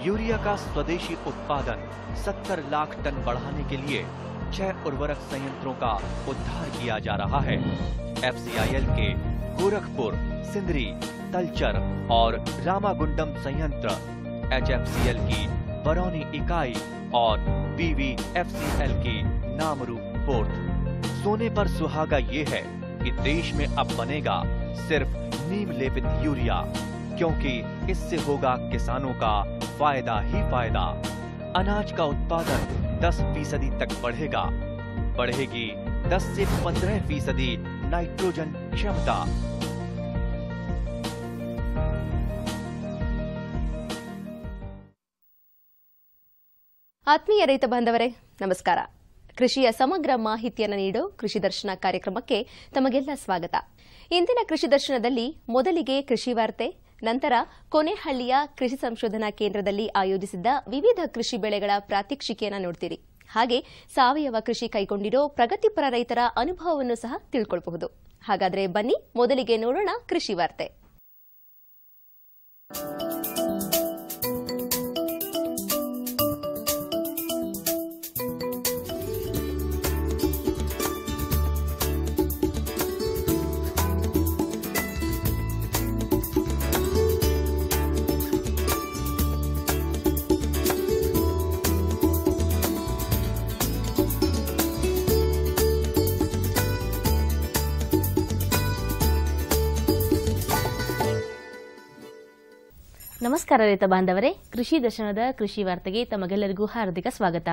Urea का स्वदेशी उत्पादन 70 लाख टन बढ़ाने के लिए छह उर्वरक संयंत्रों का उद्धार किया जा रहा है एफसीआईएल के गोरखपुर सिंदरी तलचर और रामागुंडम संयंत्र एचएफसीएल की बरौनी इकाई और बीवीएफसीएल की नामरू पोर्ट सोने पर सुहागा ये है कि देश में अब बनेगा सिर्फ नीम लेपित यूरिया क्योंकि इससे होगा किसानों का फायदा ही फायदा अनाज का उत्पादन 10 फीसदी तक बढ़ेगा बढ़ेगी 10 से 15 फीसदी नाइट्रोजन क्षमता ಆತ್ಮೀಯ ರೈತ ಬಾಂಧವರೇ ನಮಸ್ಕಾರ ಕೃಷಿಯ ಸಮಗ್ರ ಮಾಹಿತಿಯನ್ನು ನೀಡೋ ಕೃಷಿ ದರ್ಶನ ಕಾರ್ಯಕ್ರಮಕ್ಕೆ ತಮಗೆಲ್ಲ ಸ್ವಾಗತ ಇಂದಿನ ಕೃಷಿ ದರ್ಶನದಲ್ಲಿ ಮೊದಲಿಗೆ ಕೃಷಿ ವಾರ್ತೆ ನಂತರ ಕೊನೆಹಳ್ಳಿಯ ಕೃಷಿ ಸಂಶೋಧನಾ ಕೇಂದ್ರದಲ್ಲಿ ಆಯೋಜಿಸಿದ್ದ ವಿವಿಧ ಕೃಷಿ ಬೆಳೆಗಳ ಪ್ರಾತ್ಯಕ್ಷಿಕೆಯನ್ನು ನೋಡ್ತೀರಿ ಹಾಗೆ ಸಾವಯವ ಕೃಷಿ ಕೈಗೊಂಡಿರೋ ಪ್ರಗತಿಪರ ರೈತರ ಅನುಭವವನ್ನು ಸಹ ತಿಳ್ಕೊಳ್ಬಹುದು ಹಾಗಾದ್ರೆ ಬನ್ನಿ ಮೊದಲಿಗೆ ನೋಡೋಣ ಕೃಷಿ ವಾರ್ತೆ ನಮಸ್ಕಾರ ರೈತ ಬಾಂಧವರೇ ಕೃಷಿ ದರ್ಶನದ ಕೃಷಿ ವಾರ್ತೆಗೆ ತಮಗೆಲ್ಲರಿಗೂ ಹಾರ್ದಿಕ ಸ್ವಾಗತ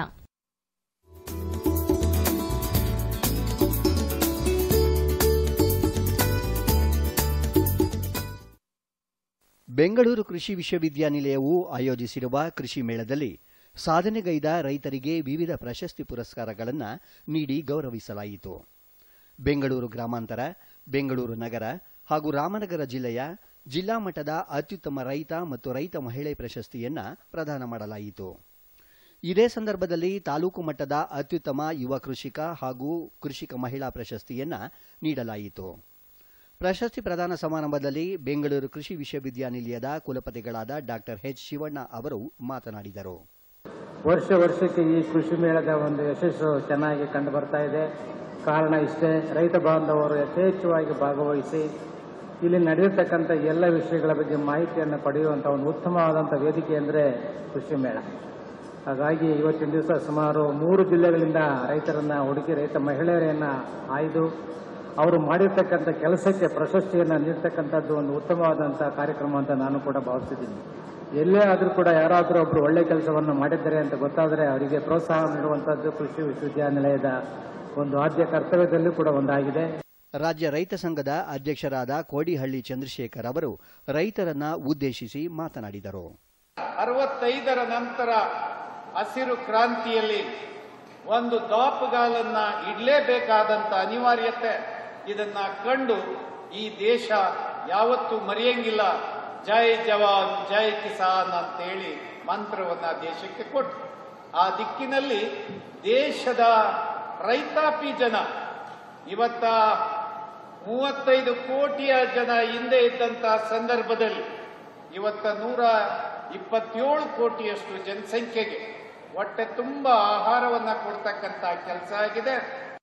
ಬೆಂಗಳೂರು ಕೃಷಿ ವಿಶ್ವವಿದ್ಯಾನಿಲಯವು ಆಯೋಜಿಸಿರುವ ಕೃಷಿ ಮೇಳದಲ್ಲಿ ಸಾಧನೆಗೈದ ರೈತರಿಗೆ ವಿವಿಧ ಪ್ರಶಸ್ತಿ ಪುರಸ್ಕಾರಗಳನ್ನು ನೀಡಿ ಗೌರವಿಸಲಾಯಿತು ಬೆಂಗಳೂರು ಗ್ರಾಮಾಂತರ ಬೆಂಗಳೂರು ನಗರ ಹಾಗೂ ರಾಮನಗರ ಜಿಲ್ಲೆಯ ಜಿಲ್ಲಾ ಮಟ್ಟದ ಅತ್ಯುತ್ತಮ ರೈತ ಮತ್ತು ರೈತ ಮಹಿಳೆ ಪ್ರಶಸ್ತಿಯನ್ನ ಪ್ರದಾನ ಮಾಡಲಾಯಿತು ಇದೇ ಸಂದರ್ಭದಲ್ಲಿ ತಾಲೂಕು ಮಟ್ಟದ ಅತ್ಯುತ್ತಮ ಯುವ ಕೃಷಿಕ ಹಾಗೂ ಕೃಷಿಕ ಮಹಿಳಾ ಪ್ರಶಸ್ತಿಯನ್ನ ನೀಡಲಾಯಿತು ಪ್ರಶಸ್ತಿ ಪ್ರದಾನ ಸಮಾರಂಭದಲ್ಲಿ ಬೆಂಗಳೂರು ಕೃಷಿ ವಿಶ್ವವಿದ್ಯಾನಿಲಯದ ಕುಲಪತಿಗಳಾದ ಡಾಕ್ಟರ್ ಎಚ್ ಶಿವಣ್ಣ ಅವರು ಮಾತನಾಡಿದರು ವರ್ಷ ವರ್ಷಕ್ಕೆ ಈ ಕೃಷಿ ಮೇಳದ ಒಂದು ಯಶಸ್ಸು ಚೆನ್ನಾಗಿ ಕಂಡು ಬರ್ತಾ ಇದೆ ಕಾರಣ ಇಷ್ಟೇ ರೈತ ಬಾಂಧವರು ಯಥೇಚ್ಛವಾಗಿ ಭಾಗವಹಿಸಿ ಇಲ್ಲಿ ನಡೆಯತಕ್ಕಂಥ ಎಲ್ಲ ವಿಷಯಗಳ ಬಗ್ಗೆ ಮಾಹಿತಿಯನ್ನು ಪಡೆಯುವಂಥ ಒಂದು ಉತ್ತಮವಾದಂಥ ವೇದಿಕೆ ಅಂದರೆ ಕೃಷಿ ಮೇಳ ಹಾಗಾಗಿ ಇವತ್ತಿನ ದಿವಸ ಸುಮಾರು ಮೂರು ಜಿಲ್ಲೆಗಳಿಂದ ರೈತರನ್ನ ಹುಡುಕಿ ರೈತ ಮಹಿಳೆಯರನ್ನ ಆಯ್ದು ಅವರು ಮಾಡಿರ್ತಕ್ಕಂಥ ಕೆಲಸಕ್ಕೆ ಪ್ರಶಸ್ತಿಯನ್ನು ನೀಡ್ತಕ್ಕಂಥದ್ದು ಒಂದು ಉತ್ತಮವಾದಂಥ ಕಾರ್ಯಕ್ರಮ ಅಂತ ನಾನು ಕೂಡ ಭಾವಿಸಿದ್ದೀನಿ ಎಲ್ಲೇ ಆದರೂ ಕೂಡ ಯಾರಾದರೂ ಒಬ್ಬರು ಒಳ್ಳೆ ಕೆಲಸವನ್ನು ಮಾಡಿದ್ದಾರೆ ಅಂತ ಗೊತ್ತಾದರೆ ಅವರಿಗೆ ಪ್ರೋತ್ಸಾಹ ನೀಡುವಂಥದ್ದು ಕೃಷಿ ವಿಶ್ವವಿದ್ಯಾನಿಲಯದ ಒಂದು ಆದ್ಯ ಕರ್ತವ್ಯದಲ್ಲೂ ಕೂಡ ಒಂದಾಗಿದೆ ರಾಜ್ಯ ರೈತ ಸಂಘದ ಅಧ್ಯಕ್ಷರಾದ ಕೋಡಿಹಳ್ಳಿ ಚಂದ್ರಶೇಖರ್ ಅವರು ರೈತರನ್ನ ಉದ್ದೇಶಿಸಿ ಮಾತನಾಡಿದರು ಅರವತ್ತೈದರ ನಂತರ ಹಸಿರು ಕ್ರಾಂತಿಯಲ್ಲಿ ಒಂದು ದಾಪುಗಾಲನ್ನ ಇಡಲೇಬೇಕಾದಂತ ಅನಿವಾರ್ಯತೆ ಇದನ್ನ ಕಂಡು ಈ ದೇಶ ಯಾವತ್ತೂ ಮರೆಯಂಗಿಲ್ಲ ಜೈ ಜವಾನ್ ಜೈ ಕಿಸಾನ್ ಅಂತೇಳಿ ಮಂತ್ರವನ್ನ ದೇಶಕ್ಕೆ ಕೊಟ್ಟು ಆ ದಿಕ್ಕಿನಲ್ಲಿ ದೇಶದ ರೈತಾಪಿ ಜನ ಇವತ್ತ ಮೂವತ್ತೈದು ಕೋಟಿಯ ಜನ ಹಿಂದೆ ಇದ್ದಂತ ಸಂದರ್ಭದಲ್ಲಿ ಇವತ್ತ ನೂರ ಇಪ್ಪತ್ತೇಳು ಕೋಟಿಯಷ್ಟು ಜನಸಂಖ್ಯೆಗೆ ಹೊಟ್ಟೆ ತುಂಬ ಆಹಾರವನ್ನ ಕೊಡ್ತಕ್ಕಂತ ಕೆಲಸ ಆಗಿದೆ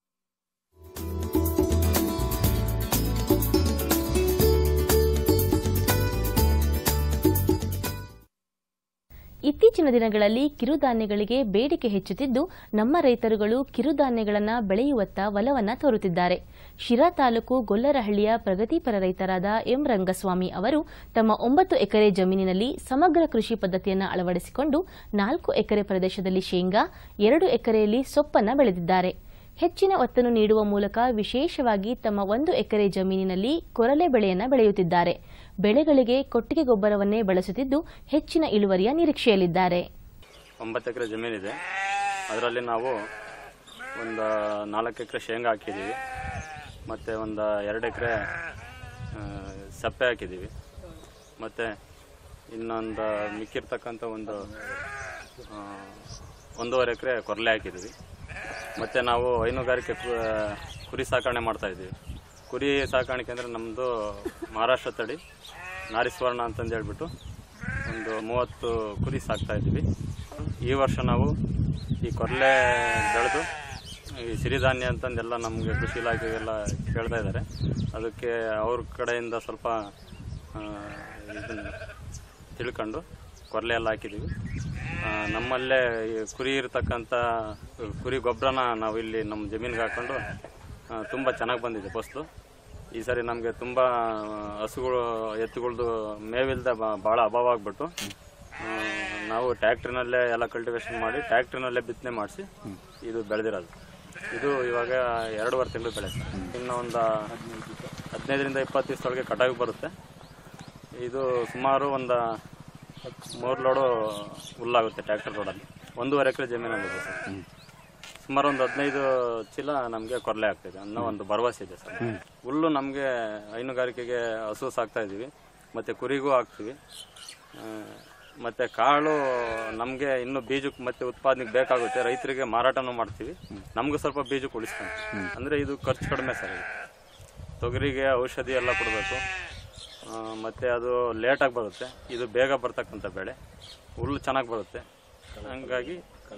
ಇತ್ತೀಚಿನ ದಿನಗಳಲ್ಲಿ ಕಿರುಧಾನ್ಯಗಳಿಗೆ ಬೇಡಿಕೆ ಹೆಚ್ಚುತ್ತಿದ್ದು ನಮ್ಮ ರೈತರುಗಳು ಕಿರುಧಾನ್ಯಗಳನ್ನು ಬೆಳೆಯುವತ್ತ ಒಲವನ್ನ ತೋರುತ್ತಿದ್ದಾರೆ ಶಿರಾ ತಾಲೂಕು ಗೊಲ್ಲರಹಳ್ಳಿಯ ಪ್ರಗತಿಪರ ರೈತರಾದ ಎಂ ರಂಗಸ್ವಾಮಿ ಅವರು ತಮ್ಮ ಒಂಬತ್ತು ಎಕರೆ ಜಮೀನಿನಲ್ಲಿ ಸಮಗ್ರ ಕೃಷಿ ಪದ್ಧತಿಯನ್ನು ಅಳವಡಿಸಿಕೊಂಡು ನಾಲ್ಕು ಎಕರೆ ಪ್ರದೇಶದಲ್ಲಿ ಶೇಂಗಾ ಎರಡು ಎಕರೆಯಲ್ಲಿ ಸೊಪ್ಪನ್ನ ಬೆಳೆದಿದ್ದಾರೆ ಹೆಚ್ಚಿನ ಒತ್ತನ್ನು ನೀಡುವ ಮೂಲಕ ವಿಶೇಷವಾಗಿ ತಮ್ಮ ಒಂದು ಎಕರೆ ಜಮೀನಿನಲ್ಲಿ ಕೊರಲೆ ಬೆಳೆಯನ್ನ ಬೆಳೆಯುತ್ತಿದ್ದಾರೆ ಬೆಳೆಗಳಿಗೆ ಕೊಟ್ಟಿಗೆ ಗೊಬ್ಬರವನ್ನೇ ಬಳಸುತ್ತಿದ್ದು ಹೆಚ್ಚಿನ ಇಳುವರಿಯ ನಿರೀಕ್ಷೆಯಲ್ಲಿದ್ದಾರೆ ಒಂಬತ್ತು ಎಕರೆ ಜಮೀನಿದೆ ಅದರಲ್ಲಿ ನಾವು ಒಂದು ನಾಲ್ಕು ಎಕರೆ ಶೇಂಗಾ ಹಾಕಿದ್ದೀವಿ ಮತ್ತು ಒಂದು ಎರಡು ಎಕರೆ ಸಪ್ಪೆ ಹಾಕಿದ್ದೀವಿ ಮತ್ತು ಇನ್ನೊಂದು ಮಿಕ್ಕಿರ್ತಕ್ಕಂಥ ಒಂದು ಆ, ಒಂದೂವರೆ ಎಕರೆ ಕೊರಲೆ ಹಾಕಿದ್ದೀವಿ ಮತ್ತು ನಾವು ಹೈನುಗಾರಿಕೆ ಕು- ಕುರಿ ಸಾಕಣೆ ಮಾಡ್ತಾ ಇದ್ದೀವಿ ಕುರಿ ಸಾಕಾಣಿಕೆ ಅಂದರೆ ನಮ್ಮದು ಮಹಾರಾಷ್ಟ್ರ ತಳಿ ನಾರಿಸ್ವರ್ಣ ಅಂತಂದು ಹೇಳ್ಬಿಟ್ಟು ಒಂದು ಮೂವತ್ತು ಕುರಿ ಸಾಕ್ತಾ ಇದ್ವಿ ಈ ವರ್ಷ ನಾವು ಈ ಕೊರ್ಲೆ ಬೆಳೆದು ಈ ಸಿರಿಧಾನ್ಯ ಅಂತಂದೆಲ್ಲ ನಮಗೆ ಕೃಷಿ ಇಲಾಖೆಗೆಲ್ಲ ಕೇಳ್ತಾ ಇದ್ದಾರೆ ಅದಕ್ಕೆ ಅವ್ರ ಕಡೆಯಿಂದ ಸ್ವಲ್ಪ ಆ, ಇದನ್ನ ತಿಳ್ಕೊಂಡು ಕೊರ್ಲೆ ಎಲ್ಲ ಹಾಕಿದ್ದೀವಿ ಆ, ನಮ್ಮಲ್ಲೇ ಈ ಕುರಿ ಇರತಕ್ಕಂಥ ಕುರಿ ಗೊಬ್ಬರನ ನಾವು ಇಲ್ಲಿ ನಮ್ಮ ಜಮೀನಿಗೆ ಹಾಕ್ಕೊಂಡು ತುಂಬ ಚೆನ್ನಾಗಿ ಬಂದಿದೆ ಫಸ್ಲು ಈ ಸರಿ ನಮಗೆ ತುಂಬ ಹಸುಗಳು ಎತ್ತುಗಳದ್ದು ಮೇವಿಲ್ದ ಭಾಳ ಅಭಾವ ಆಗ್ಬಿಟ್ಟು ಆ, ನಾವು ಟ್ಯಾಕ್ಟ್ರಿನಲ್ಲೇ ಎಲ್ಲ ಕಲ್ಟಿವೇಶನ್ ಮಾಡಿ ಟ್ಯಾಕ್ಟ್ರಿನಲ್ಲೇ ಬಿತ್ತನೆ ಮಾಡಿಸಿ ಇದು ಬೆಳೆದಿರೋದು ಇದು ಇವಾಗ ಎರಡೂವರೆ ತಿಂಗಳು ಬೆಳೆ ಸರ್. ಇನ್ನು ಒಂದು ಹದಿನೈದರಿಂದ ಇಪ್ಪತ್ತು ದಿವಸದೊಳಗೆ ಕಟಾವಿಗೆ ಬರುತ್ತೆ ಇದು ಸುಮಾರು ಒಂದು ಮೂರು ಲೋಡು ಹುಲ್ಲಾಗುತ್ತೆ ಟ್ಯಾಕ್ಟರ್ ರೋಡಲ್ಲಿ ಒಂದೂವರೆ ಎಕರೆ ಜಮೀನಲ್ಲಿದೆ ಸರ್ ಸುಮಾರು ಒಂದು ಹದಿನೈದು ಚೀಲ ನಮಗೆ ಕೊರಲೆ ಆಗ್ತಿದೆ ಅನ್ನೋ ಒಂದು ಭರವಸೆ ಇದೆ ಸರ್ ಹುಲ್ಲು ನಮಗೆ ಹೈನುಗಾರಿಕೆಗೆ ಹಸು ಸಾಕ್ತಾ ಇದ್ದೀವಿ ಮತ್ತು ಕುರಿಗೂ ಹಾಕ್ತೀವಿ ಆ, ಮತ್ತೆ ಕಾಳು ನಮಗೆ ಇನ್ನು ಬೀಜಕ್ಕೆ ಮತ್ತೆ ಉತ್ಪಾದನೆಗೆ ಬೇಕಾಗುತ್ತೆ ರೈತರಿಗೆ ಮಾರಾಟನೂ ಮಾಡ್ತೀವಿ ನಮಗೂ ಸ್ವಲ್ಪ ಬೀಜಕ್ಕೆ ಉಳಿಸ್ಕೊಂತೀವಿ ಅಂದರೆ ಇದು ಖರ್ಚು ಕಡಿಮೆ ಸರ್ ಇದು ತೊಗರಿಗೆ ಔಷಧಿ ಎಲ್ಲ ಕೊಡಬೇಕು ಮತ್ತು ಅದು ಲೇಟಾಗಿ ಬರುತ್ತೆ ಇದು ಬೇಗ ಬರ್ತಕ್ಕಂಥ ಬೆಳೆ ಹುಲ್ಲು ಚೆನ್ನಾಗಿ ಬರುತ್ತೆ ಹಂಗಾಗಿ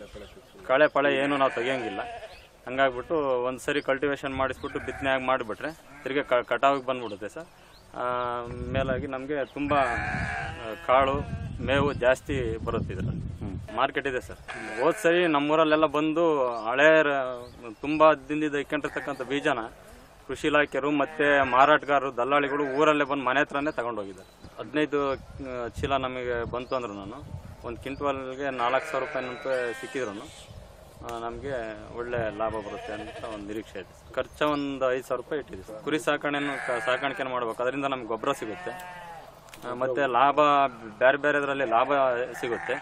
ಕಳೆ ಪಳೆ ಏನು ನಾವು ತೆಗಿಯಂಗಿಲ್ಲ ಹಂಗಾಗ್ಬಿಟ್ಟು ಒಂದು ಸರಿ ಕಲ್ಟಿವೇಶನ್ ಮಾಡಿಸ್ಬಿಟ್ಟು ಬಿತ್ತನೆ ಆಗಿ ಮಾಡಿಬಿಟ್ರೆ ತಿರ್ಗಿ ಕ ಕಟಾವಿಗೆ ಬಂದ್ಬಿಡುತ್ತೆ ಸರ್ ಆ, ಮೇಲಾಗಿ ನಮಗೆ ತುಂಬ ಆ, ಕಾಳು ಮೇವು ಜಾಸ್ತಿ ಬರುತ್ತೆ ಇದರಲ್ಲಿ ಮಾರ್ಕೆಟ್ ಇದೆ ಸರ್ ಹೋದ್ ಸರಿ ನಮ್ಮೂರಲ್ಲೆಲ್ಲ ಬಂದು ಹಳೆ ರ- ತುಂಬ ದಿನದಿಂದ ಇಟ್ಕೊಂಡಿರ್ತಕ್ಕಂಥ ಬೀಜನ ಕೃಷಿ ಇಲಾಖೆಯರು ಮತ್ತೆ ಮಾರಾಟಗಾರರು ದಲ್ಲಾಳಿಗಳು ಊರಲ್ಲೇ ಬಂದು ಮನೆ ಹತ್ರನೇ ತಗೊಂಡೋಗಿದ್ದಾರೆ ಹದಿನೈದು ಆ, ಚೀಲ ನಮಗೆ ಬಂತು ಅಂದ್ರು ನಾನು ಒಂದು ಕ್ವಿಂಟಲ್ಗೆ ನಾಲ್ಕು ಸಾವಿರ ರೂಪಾಯಿನಂತ ಸಿಕ್ಕಿದ್ರು ನಮಗೆ ಒಳ್ಳೆ ಲಾಭ ಬರುತ್ತೆ ಅಂತ ಒಂದು ನಿರೀಕ್ಷೆ ಇದೆ ಖರ್ಚು ಒಂದು ಐದು ಸಾವಿರ ರೂಪಾಯಿ ಇಟ್ಟಿದೆ ಸರ್. ಕುರಿ ಸಾಕಣೆಯನ್ನು ಸಾಕಾಣಿಕೆ ಮಾಡ್ಬೇಕು ಅದರಿಂದ ನಮ್ಗೆ ಗೊಬ್ಬರ ಸಿಗುತ್ತೆ ಆ, ಮತ್ತೆ ಲಾಭ ಬೇರೆ ಬೇರೆದ್ರಲ್ಲಿ ಲಾಭ ಸಿಗುತ್ತೆ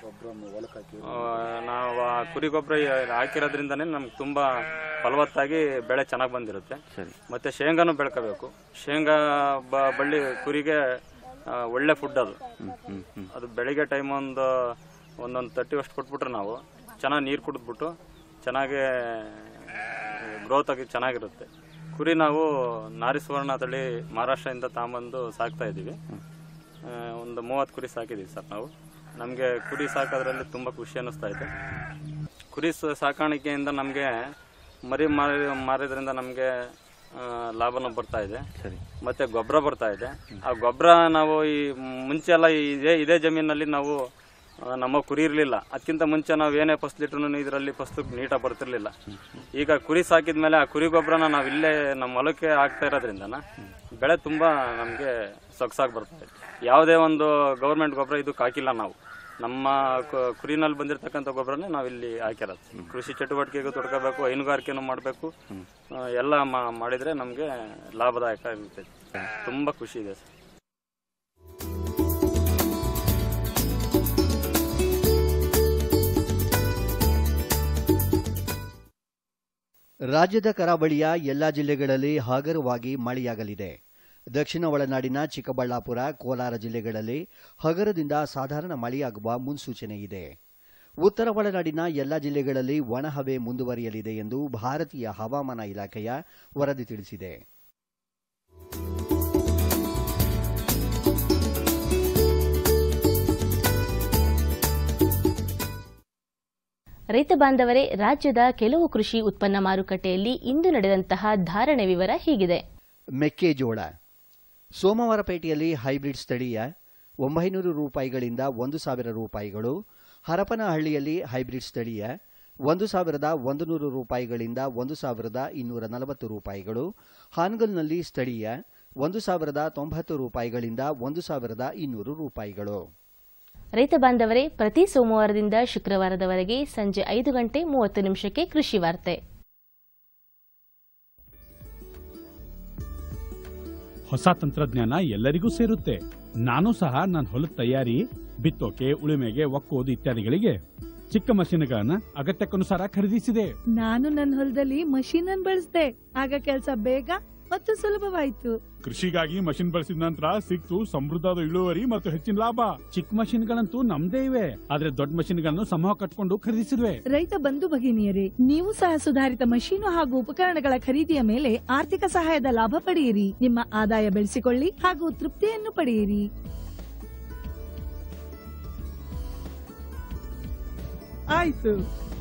ಆ, ನಾವು ಆ ಕುರಿ ಗೊಬ್ಬರ ಹಾಕಿರೋದ್ರಿಂದನೇ ನಮ್ಗೆ ತುಂಬಾ ಫಲವತ್ತಾಗಿ ಬೆಳೆ ಚೆನ್ನಾಗಿ ಬಂದಿರುತ್ತೆ ಮತ್ತೆ ಶೇಂಗಾನು ಬೆಳ್ಕೋಬೇಕು ಶೇಂಗಾ ಬ- ಬಳ್ಳಿ ಕುರಿಗೆ ಆ, ಒಳ್ಳೆ ಫುಡ್ ಅದು ಅದು ಬೆಳಿಗ್ಗೆ ಟೈಮ್ ಒಂದು ಒಂದೊಂದು ತಟ್ಟಿ ಅಷ್ಟು ಕೊಟ್ಬಿಟ್ರೆ ನಾವು ಚೆನ್ನಾಗಿ ನೀರು ಕುಡಿದ್ಬಿಟ್ಟು ಚೆನ್ನಾಗಿ ಗ್ರೋತ್ ಆಗಿ ಚೆನ್ನಾಗಿರುತ್ತೆ ಕುರಿ ನಾವು ನಾರಿ ಸುವರ್ಣ ತಳಿ ಮಹಾರಾಷ್ಟ್ರದಿಂದ ತಗೊಂಬಂದು ಸಾಕ್ತಾ ಇದ್ದೀವಿ ಆ, ಒಂದು ಮೂವತ್ತು ಕುರಿ ಸಾಕಿದ್ದೀವಿ ಸರ್ ನಾವು ನಮಗೆ ಕುರಿ ಸಾಕೋದ್ರಲ್ಲಿ ತುಂಬ ಖುಷಿ ಅನ್ನಿಸ್ತಾ ಇದೆ ಕುರಿ ಸ- ಸಾಕಾಣಿಕೆಯಿಂದ ನಮಗೆ ಮರಿ ಮಾರಿ ಮಾರಿದ್ರಿಂದ ನಮಗೆ ಲಾಭನೂ ಬರ್ತಾ ಇದೆ ಮತ್ತೆ ಗೊಬ್ಬರ ಬರ್ತಾ ಇದೆ ಆ ಗೊಬ್ಬರ ನಾವು ಈ ಮುಂಚೆ ಎಲ್ಲ ಇದೇ ಇದೇ ಜಮೀನಲ್ಲಿ ನಾವು ಆ, ನಮ್ಮ ಕುರಿ ಇರಲಿಲ್ಲ ಅದಕ್ಕಿಂತ ಮುಂಚೆ ನಾವು ಏನೇ ಫಸ್ಲಿಟ್ರು ಇದರಲ್ಲಿ ಫಸ್ಲು ನೀಟಾಗಿ ಬರ್ತಿರ್ಲಿಲ್ಲ ಈಗ ಕುರಿ ಸಾಕಿದ ಮೇಲೆ ಆ ಕುರಿ ಗೊಬ್ಬರನ ನಾವು ಇಲ್ಲೇ ನಮ್ಮ ಹೊಲಕ್ಕೆ ಹಾಕ್ತಾ ಇರೋದ್ರಿಂದನ ಬೆಳೆ ತುಂಬ ನಮಗೆ ಸೊಗಸಾಗಿ ಬರ್ತಾ ಇದೆ ಯಾವುದೇ ಒಂದು ಗೌರ್ಮೆಂಟ್ ಗೊಬ್ಬರ ಇದಕ್ಕೆ ಹಾಕಿಲ್ಲ ನಾವು ನಮ್ಮ ಕು- ಕುರಿನಲ್ಲಿ ಬಂದಿರತಕ್ಕಂಥ ಗೊಬ್ಬರನೇ ನಾವು ಇಲ್ಲಿ ಹಾಕಿರೋದು ಕೃಷಿ ಚಟುವಟಿಕೆಗೂ ತೊಡ್ಕೋಬೇಕು ಹೈನುಗಾರಿಕೆನೂ ಮಾಡಬೇಕು ಎಲ್ಲ ಮಾ- ಮಾಡಿದ್ರೆ ನಮಗೆ ಲಾಭದಾಯಕ ಇರುತ್ತೆ ತುಂಬ ಖುಷಿ ಇದೆ ಸರ್ ರಾಜ್ಯದ ಕರಾವಳಿಯ ಎಲ್ಲಾ ಜಿಲ್ಲೆಗಳಲ್ಲಿ ಹಗರವಾಗಿ ಮಳೆಯಾಗಲಿದೆ ದಕ್ಷಿಣ ಒಳನಾಡಿನ ಚಿಕ್ಕಬಳ್ಳಾಪುರ ಕೋಲಾರ ಜಿಲ್ಲೆಗಳಲ್ಲಿ ಹಗರದಿಂದ ಸಾಧಾರಣ ಮಳೆಯಾಗುವ ಮುನ್ಸೂಚನೆ ಇದೆ ಉತ್ತರ ಒಳನಾಡಿನ ಎಲ್ಲ ಜಿಲ್ಲೆಗಳಲ್ಲಿ ಒಣಹವೆ ಮುಂದುವರಿಯಲಿದೆ ಎಂದು ಭಾರತೀಯ ಹವಾಮಾನ ಇಲಾಖೆಯ ವರದಿ ತಿಳಿಸಿದೆ ರೈತ ಬಾಂಧವರೇ ರಾಜ್ಯದ ಕೆಲವು ಕೃಷಿ ಉತ್ಪನ್ನ ಮಾರುಕಟ್ಟೆಯಲ್ಲಿ ಇಂದು ನಡೆದಂತಹ ಧಾರಣೆ ವಿವರ ಹೀಗಿದೆ ಮೆಕ್ಕೆಜೋಳ ಸೋಮವಾರಪೇಟೆಯಲ್ಲಿ ಹೈಬ್ರಿಡ್ ಸ್ಥಳೀಯ ಒಂಬೈನೂರು ರೂಪಾಯಿಗಳಿಂದ ಒಂದು ಸಾವಿರ ರೂಪಾಯಿಗಳು ಹರಪನಹಳ್ಳಿಯಲ್ಲಿ ಹೈಬ್ರಿಡ್ ಸ್ಥಳೀಯ ಒಂದು ಸಾವಿರದ ಒಂದು ನೂರು ರೂಪಾಯಿಗಳಿಂದ ಒಂದು ಸಾವಿರದ ಇನ್ನೂರ ನಲವತ್ತು ರೂಪಾಯಿಗಳು ಹಾನಗಲ್ನಲ್ಲಿ ಸ್ಥಳೀಯ ಒಂದು ಸಾವಿರದ ತೊಂಬತ್ತು ರೂಪಾಯಿಗಳಿಂದ ಒಂದು ಸಾವಿರದ ಇನ್ನೂರು ರೂಪಾಯಿಗಳು ರೈತ ಬಾಂಧವರೇ ಪ್ರತಿ ಸೋಮವಾರದಿಂದ ಶುಕ್ರವಾರದವರೆಗೆ ಸಂಜೆ ಐದು ಗಂಟೆ ಮೂವತ್ತು ನಿಮಿಷಕ್ಕೆ ಕೃಷಿ ವಾರ್ತೆ ಹೊಸ ತಂತ್ರಜ್ಞಾನ ಎಲ್ಲರಿಗೂ ಸೇರುತ್ತೆ ನಾನು ಸಹ ನನ್ನ ಹೊಲದ ತಯಾರಿ ಬಿತ್ತೋಕೆ ಉಳುಮೆಗೆ ಒಕ್ಕೋದು ಇತ್ಯಾದಿಗಳಿಗೆ ಚಿಕ್ಕ ಮಷೀನ್ಗಳನ್ನ ಅಗತ್ಯಕ್ಕನುಸಾರ ಖರೀದಿಸಿದೆ ನಾನು ನನ್ನ ಹೊಲದಲ್ಲಿ ಮಷೀನ್ ಅನ್ನು ಬಳಸಿದೆ ಆಗ ಕೆಲಸ ಬೇಗ ಮತ್ತು ಸುಲಭವಾಯಿತು ಕೃಷಿಗಾಗಿ ಮಷಿನ್ ಬಳಸಿದ ನಂತರ ಸಿಕ್ತು ಸಮೃದ್ಧದ ಇಳುವರಿ ಮತ್ತು ಹೆಚ್ಚಿನ ಲಾಭ ಚಿಕ್ಕ ಮಷಿನ್ಗಳಂತೂ ನಮ್ದೇ ಇವೆ ಆದ್ರೆ ದೊಡ್ಡ ಮಷಿನ್ಗಳನ್ನು ಸಮೂಹ ಕಟ್ಕೊಂಡು ಖರೀದಿಸಿದ್ವೆ ರೈತ ಬಂಧು ಭಗಿನಿಯರೇ ನೀವು ಸಹ ಸುಧಾರಿತ ಮಷೀನು ಹಾಗೂ ಉಪಕರಣಗಳ ಖರೀದಿಯ ಮೇಲೆ ಆರ್ಥಿಕ ಸಹಾಯದ ಲಾಭ ಪಡೆಯಿರಿ ನಿಮ್ಮ ಆದಾಯ ಬೆಳೆಸಿಕೊಳ್ಳಿ ಹಾಗೂ ತೃಪ್ತಿಯನ್ನು ಪಡೆಯಿರಿ ಆಯ್ತು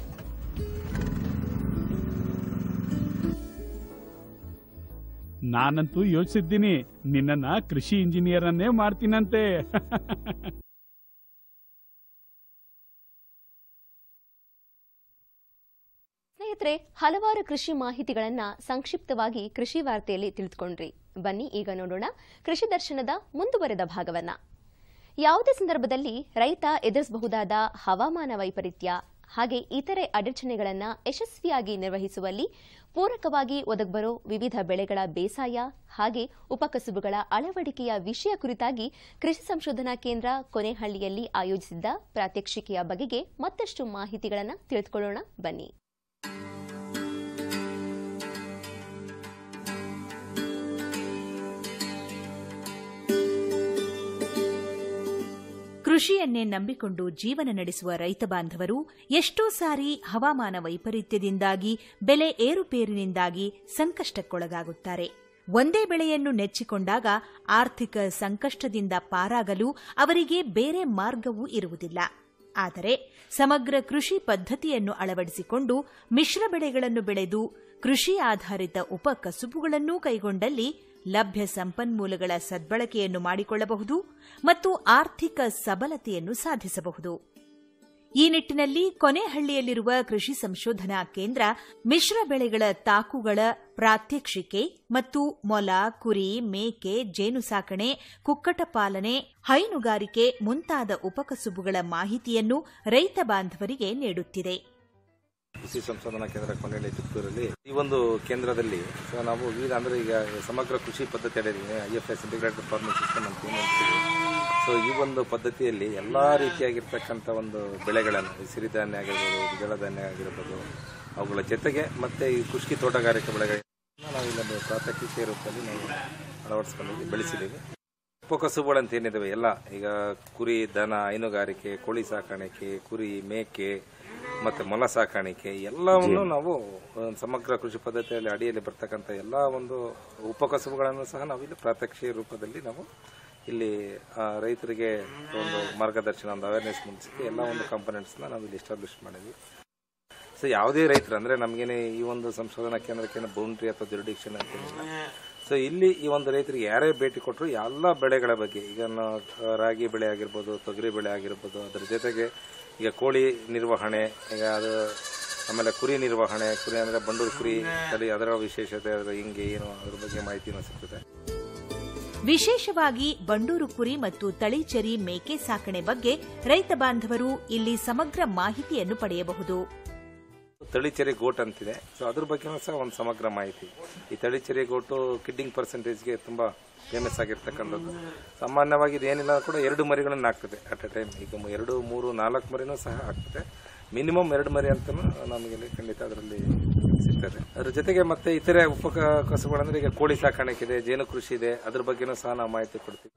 ನಾನಂತೂ ಯೋಚಿಸಿದ್ದೀನಿ ನಿನ್ನನ್ನ ಕೃಷಿ ಇಂಜಿನಿಯರ್ ಅನ್ನೇ ಮಾಡ್ತೀನಂತೆ ಸ್ನೇಹಿತರೆ ಹಲವಾರು ಕೃಷಿ ಮಾಹಿತಿಗಳನ್ನ ಸಂಕ್ಷಿಪ್ತವಾಗಿ ಕೃಷಿ ವಾರ್ತೆಯಲ್ಲಿ ತಿಳಿದುಕೊಂಡ್ರಿ ಬನ್ನಿ ಈಗ ನೋಡೋಣ ಕೃಷಿ ದರ್ಶನದ ಮುಂದುವರೆದ ಭಾಗವನ್ನ ಯಾವುದೇ ಸಂದರ್ಭದಲ್ಲಿ ರೈತ ಎದುರಿಸಬಹುದಾದ ಹವಾಮಾನ ವೈಪರೀತ್ಯ ಹಾಗೆ ಇತರೆ ಅಡಚಣೆಗಳನ್ನ ಯಶಸ್ವಿಯಾಗಿ ನಿರ್ವಹಿಸುವಲ್ಲಿ ಪೂರಕವಾಗಿ ಒದಗಬರೋ ವಿವಿಧ ಬೆಳೆಗಳ ಬೇಸಾಯ ಹಾಗೆ ಉಪಕಸುಬುಗಳ ಅಳವಡಿಕೆಯ ವಿಷಯ ಕುರಿತಾಗಿ ಕೃಷಿ ಸಂಶೋಧನಾ ಕೇಂದ್ರ ಕೊನೆಹಳ್ಳಿಯಲ್ಲಿ ಆಯೋಜಿಸಿದ್ದ ಪ್ರಾತ್ಯಕ್ಷಿಕೆಯ ಬಗೆಗೆ ಮತ್ತಷ್ಟು ಮಾಹಿತಿಗಳನ್ನು ತಿಳಿದುಕೊಳ್ಳೋಣ ಬನ್ನಿ ಕೃಷಿಯನ್ನೇ ನಂಬಿಕೊಂಡು ಜೀವನ ನಡೆಸುವ ರೈತ ಬಾಂಧವರು ಎಷ್ಟೋ ಸಾರಿ ಹವಾಮಾನ ವೈಪರೀತ್ಯದಿಂದಾಗಿ ಬೆಲೆ ಏರುಪೇರಿನಿಂದಾಗಿ ಸಂಕಷ್ಟಕ್ಕೊಳಗಾಗುತ್ತಾರೆ ಒಂದೇ ಬೆಳೆಯನ್ನು ನೆಚ್ಚಿಕೊಂಡಾಗ ಆರ್ಥಿಕ ಸಂಕಷ್ಟದಿಂದ ಪಾರಾಗಲು ಅವರಿಗೆ ಬೇರೆ ಮಾರ್ಗವೂ ಇರುವುದಿಲ್ಲ ಆದರೆ ಸಮಗ್ರ ಕೃಷಿ ಪದ್ಧತಿಯನ್ನು ಅಳವಡಿಸಿಕೊಂಡು ಮಿಶ್ರ ಬೆಳೆಗಳನ್ನು ಬೆಳೆದು ಕೃಷಿ ಆಧಾರಿತ ಉಪಕಸುಬುಗಳನ್ನೂ ಕೈಗೊಂಡಲ್ಲಿ ಲಭ್ಯ ಸಂಪನ್ಮೂಲಗಳ ಸದ್ಬಳಕೆಯನ್ನು ಮಾಡಿಕೊಳ್ಳಬಹುದು ಮತ್ತು ಆರ್ಥಿಕ ಸಬಲತೆಯನ್ನು ಸಾಧಿಸಬಹುದು ಈ ನಿಟ್ಟಿನಲ್ಲಿ ಕೊನೆಹಳ್ಳಿಯಲ್ಲಿರುವ ಕೃಷಿ ಸಂಶೋಧನಾ ಕೇಂದ್ರ ಮಿಶ್ರ ಬೆಳೆಗಳ ತಾಕುಗಳ ಪ್ರಾತ್ಯಕ್ಷಿಕೆ ಮತ್ತು ಮೊಲ ಕುರಿ ಮೇಕೆ ಜೇನು ಸಾಕಣೆ ಕುಕ್ಕಟ ಪಾಲನೆ ಹೈನುಗಾರಿಕೆ ಮುಂತಾದ ಉಪಕಸುಬುಗಳ ಮಾಹಿತಿಯನ್ನು ರೈತ ಬಾಂಧವರಿಗೆ ನೀಡುತ್ತಿದೆ ಕೃಷಿ ಸಂಶೋಧನಾ ಕೇಂದ್ರ ಕೊನೆಯಲ್ಲಿ ಚಿತ್ತೂರಲ್ಲಿ ಈ ಒಂದು ಕೇಂದ್ರದಲ್ಲಿ ಸೊ ನಾವು ವಿವಿಧ ಅಂದ್ರೆ ಈಗ ಸಮಗ್ರ ಕೃಷಿ ಪದ್ಧತಿ ಅಡಿಯಲ್ಲಿ I F S integrated farming system ಅಂತ ಏನು ಹೇಳ್ತೀವಿ ಸೊ ಈ ಒಂದು ಪದ್ಧತಿಯಲ್ಲಿ ಎಲ್ಲಾ ರೀತಿಯಾಗಿರ್ತಕ್ಕಂಥ ಒಂದು ಬೆಳೆಗಳನ್ನು ಈ ಸಿರಿಧಾನ್ಯ ಆಗಿರ್ಬೋದು ದ್ವಿದಳ ಧಾನ್ಯ ಆಗಿರ್ಬೋದು ಅವುಗಳ ಜೊತೆಗೆ ಮತ್ತೆ ಈ ಕೃಷಿ ತೋಟಗಾರಿಕೆ ಬೆಳೆಗಳನ್ನ ನಾವು ಇಲ್ಲೊಂದು ಪ್ರಾತ್ಯಕ್ಷಿಕೆ ರೂಪದಲ್ಲಿ ನಾವು ಅಳವಡಿಸ್ಕೊಂಡಿದ್ದೀವಿ ಬೆಳೆಸಿದ್ದೀವಿ ಉಪಕಸುಬುಗಳು ಅಂತ ಏನಿದಾವೆ ಎಲ್ಲ ಈಗ ಕುರಿ ದನ ಹೈನುಗಾರಿಕೆ ಕೋಳಿ ಸಾಕಾಣಿಕೆ ಕುರಿ ಮೇಕೆ ಮತ್ತೆ ಮೊಲ ಸಾಕಾಣಿಕೆ ಎಲ್ಲವನ್ನು ನಾವು ಒಂದು ಸಮಗ್ರ ಕೃಷಿ ಪದ್ಧತಿಯಲ್ಲಿ ಅಡಿಯಲ್ಲಿ ಬರ್ತಕ್ಕಂಥ ಎಲ್ಲ ಒಂದು ಉಪಕಸುಬುಗಳನ್ನು ಸಹ ನಾವು ಇಲ್ಲಿ ಪ್ರಾತ್ಯಕ್ಷಿಕ ರೂಪದಲ್ಲಿ ನಾವು ಇಲ್ಲಿ ಆ, ರೈತರಿಗೆ ಒಂದು ಮಾರ್ಗದರ್ಶನ ಒಂದು ಅವೇರ್ನೆಸ್ ಮೂಡಿಸಿ ಎಲ್ಲ ಒಂದು ಕಾಂಪೊನೆಂಟ್ಸ್ನ ನಾವು ಇಲ್ಲಿ ಎಸ್ಟಾಬ್ಲಿಷ್ ಮಾಡಿದ್ವಿ ಸೊ ಯಾವುದೇ ರೈತರು ಅಂದ್ರೆ ನಮಗೇನೆ ಈ ಒಂದು ಸಂಶೋಧನಾ ಕೇಂದ್ರಕ್ಕೆ ಬೌಂಡ್ರಿ ಅಥವಾ ಜುರಿಡಿಕ್ಷನ್ ಅಂತ ಏನಿಲ್ಲ ಸೊ ಇಲ್ಲಿ ಈ ಒಂದು ರೈತರಿಗೆ ಯಾರೇ ಭೇಟಿ ಕೊಟ್ಟರು ಎಲ್ಲ ಬೆಳೆಗಳ ಬಗ್ಗೆ ಈಗ ನಾವು, ಆ, ರಾಗಿ ಬೆಳೆ ಆಗಿರ್ಬೋದು ತೊಗರಿ ಬೆಳೆ ಆಗಿರ್ಬೋದು ಅದರ ಜೊತೆಗೆ ಈಗ ಕೋಳಿ ನಿರ್ವಹಣೆ ಈಗ ಅದು ಆಮೇಲೆ ಕುರಿ ನಿರ್ವಹಣೆ ಕುರಿ ಅಂದ್ರೆ ಬಂಡೂರು ಕುರಿ ತಳಿ ಅದರ ವಿಶೇಷತೆ ಅದರ ಹಿಂಗೆ ಏನು ಅದ್ರ ಬಗ್ಗೆ ಮಾಹಿತಿನೂ ಸಿಗ್ತದೆ ವಿಶೇಷವಾಗಿ ಬಂಡೂರು ಕುರಿ ಮತ್ತು ತಳಿಚೆರಿ ಮೇಕೆ ಸಾಕಣೆ ಬಗ್ಗೆ ರೈತ ಬಾಂಧವರು ಇಲ್ಲಿ ಸಮಗ್ರ ಮಾಹಿತಿಯನ್ನು ಪಡೆಯಬಹುದು ತಳಿಚೆರೆ ಗೋಟ್ ಅಂತಿದೆ ಸೊ ಅದ್ರ ಬಗ್ಗೆನೂ ಸಹ ಒಂದು ಸಮಗ್ರ ಮಾಹಿತಿ ಈ ತಳಿಚೆರೆ ಗೋಟು ಕಿಡ್ಡಿಂಗ್ ಪರ್ಸೆಂಟೇಜ್ಗೆ ತುಂಬಾ ಫೇಮಸ್ ಆಗಿರ್ತಕ್ಕಂಥದ್ದು ಸಾಮಾನ್ಯವಾಗಿ ಇದೇನಿಲ್ಲ ಕೂಡ ಎರಡು ಮರಿಗಳನ್ನು ಹಾಕ್ತದೆ ಅಟ್ ಎ ಟೈಮ್ ಈಗ ಮು- ಎರಡು ಮೂರು ನಾಲ್ಕು ಮರಿನೂ ಸಹ ಆಗ್ತದೆ ಮಿನಿಮಮ್ ಎರಡು ಮರಿ ಅಂತಲೂ ನಮಗೆ ಇಲ್ಲಿ ಖಂಡಿತ ಅದರಲ್ಲಿ ಸಿಗ್ತದೆ ಅದ್ರ ಜೊತೆಗೆ ಮತ್ತೆ ಇತರೆ ಉಪ ಕಸುಬುಗಳಂದ್ರೆ ಈಗ ಕೋಳಿ ಸಾಕಾಣಿಕೆ ಇದೆ ಜೇನು ಕೃಷಿ ಇದೆ ಅದ್ರ ಬಗ್ಗೆನೂ ಸಹ ನಾವು ಮಾಹಿತಿ ಕೊಡ್ತೀವಿ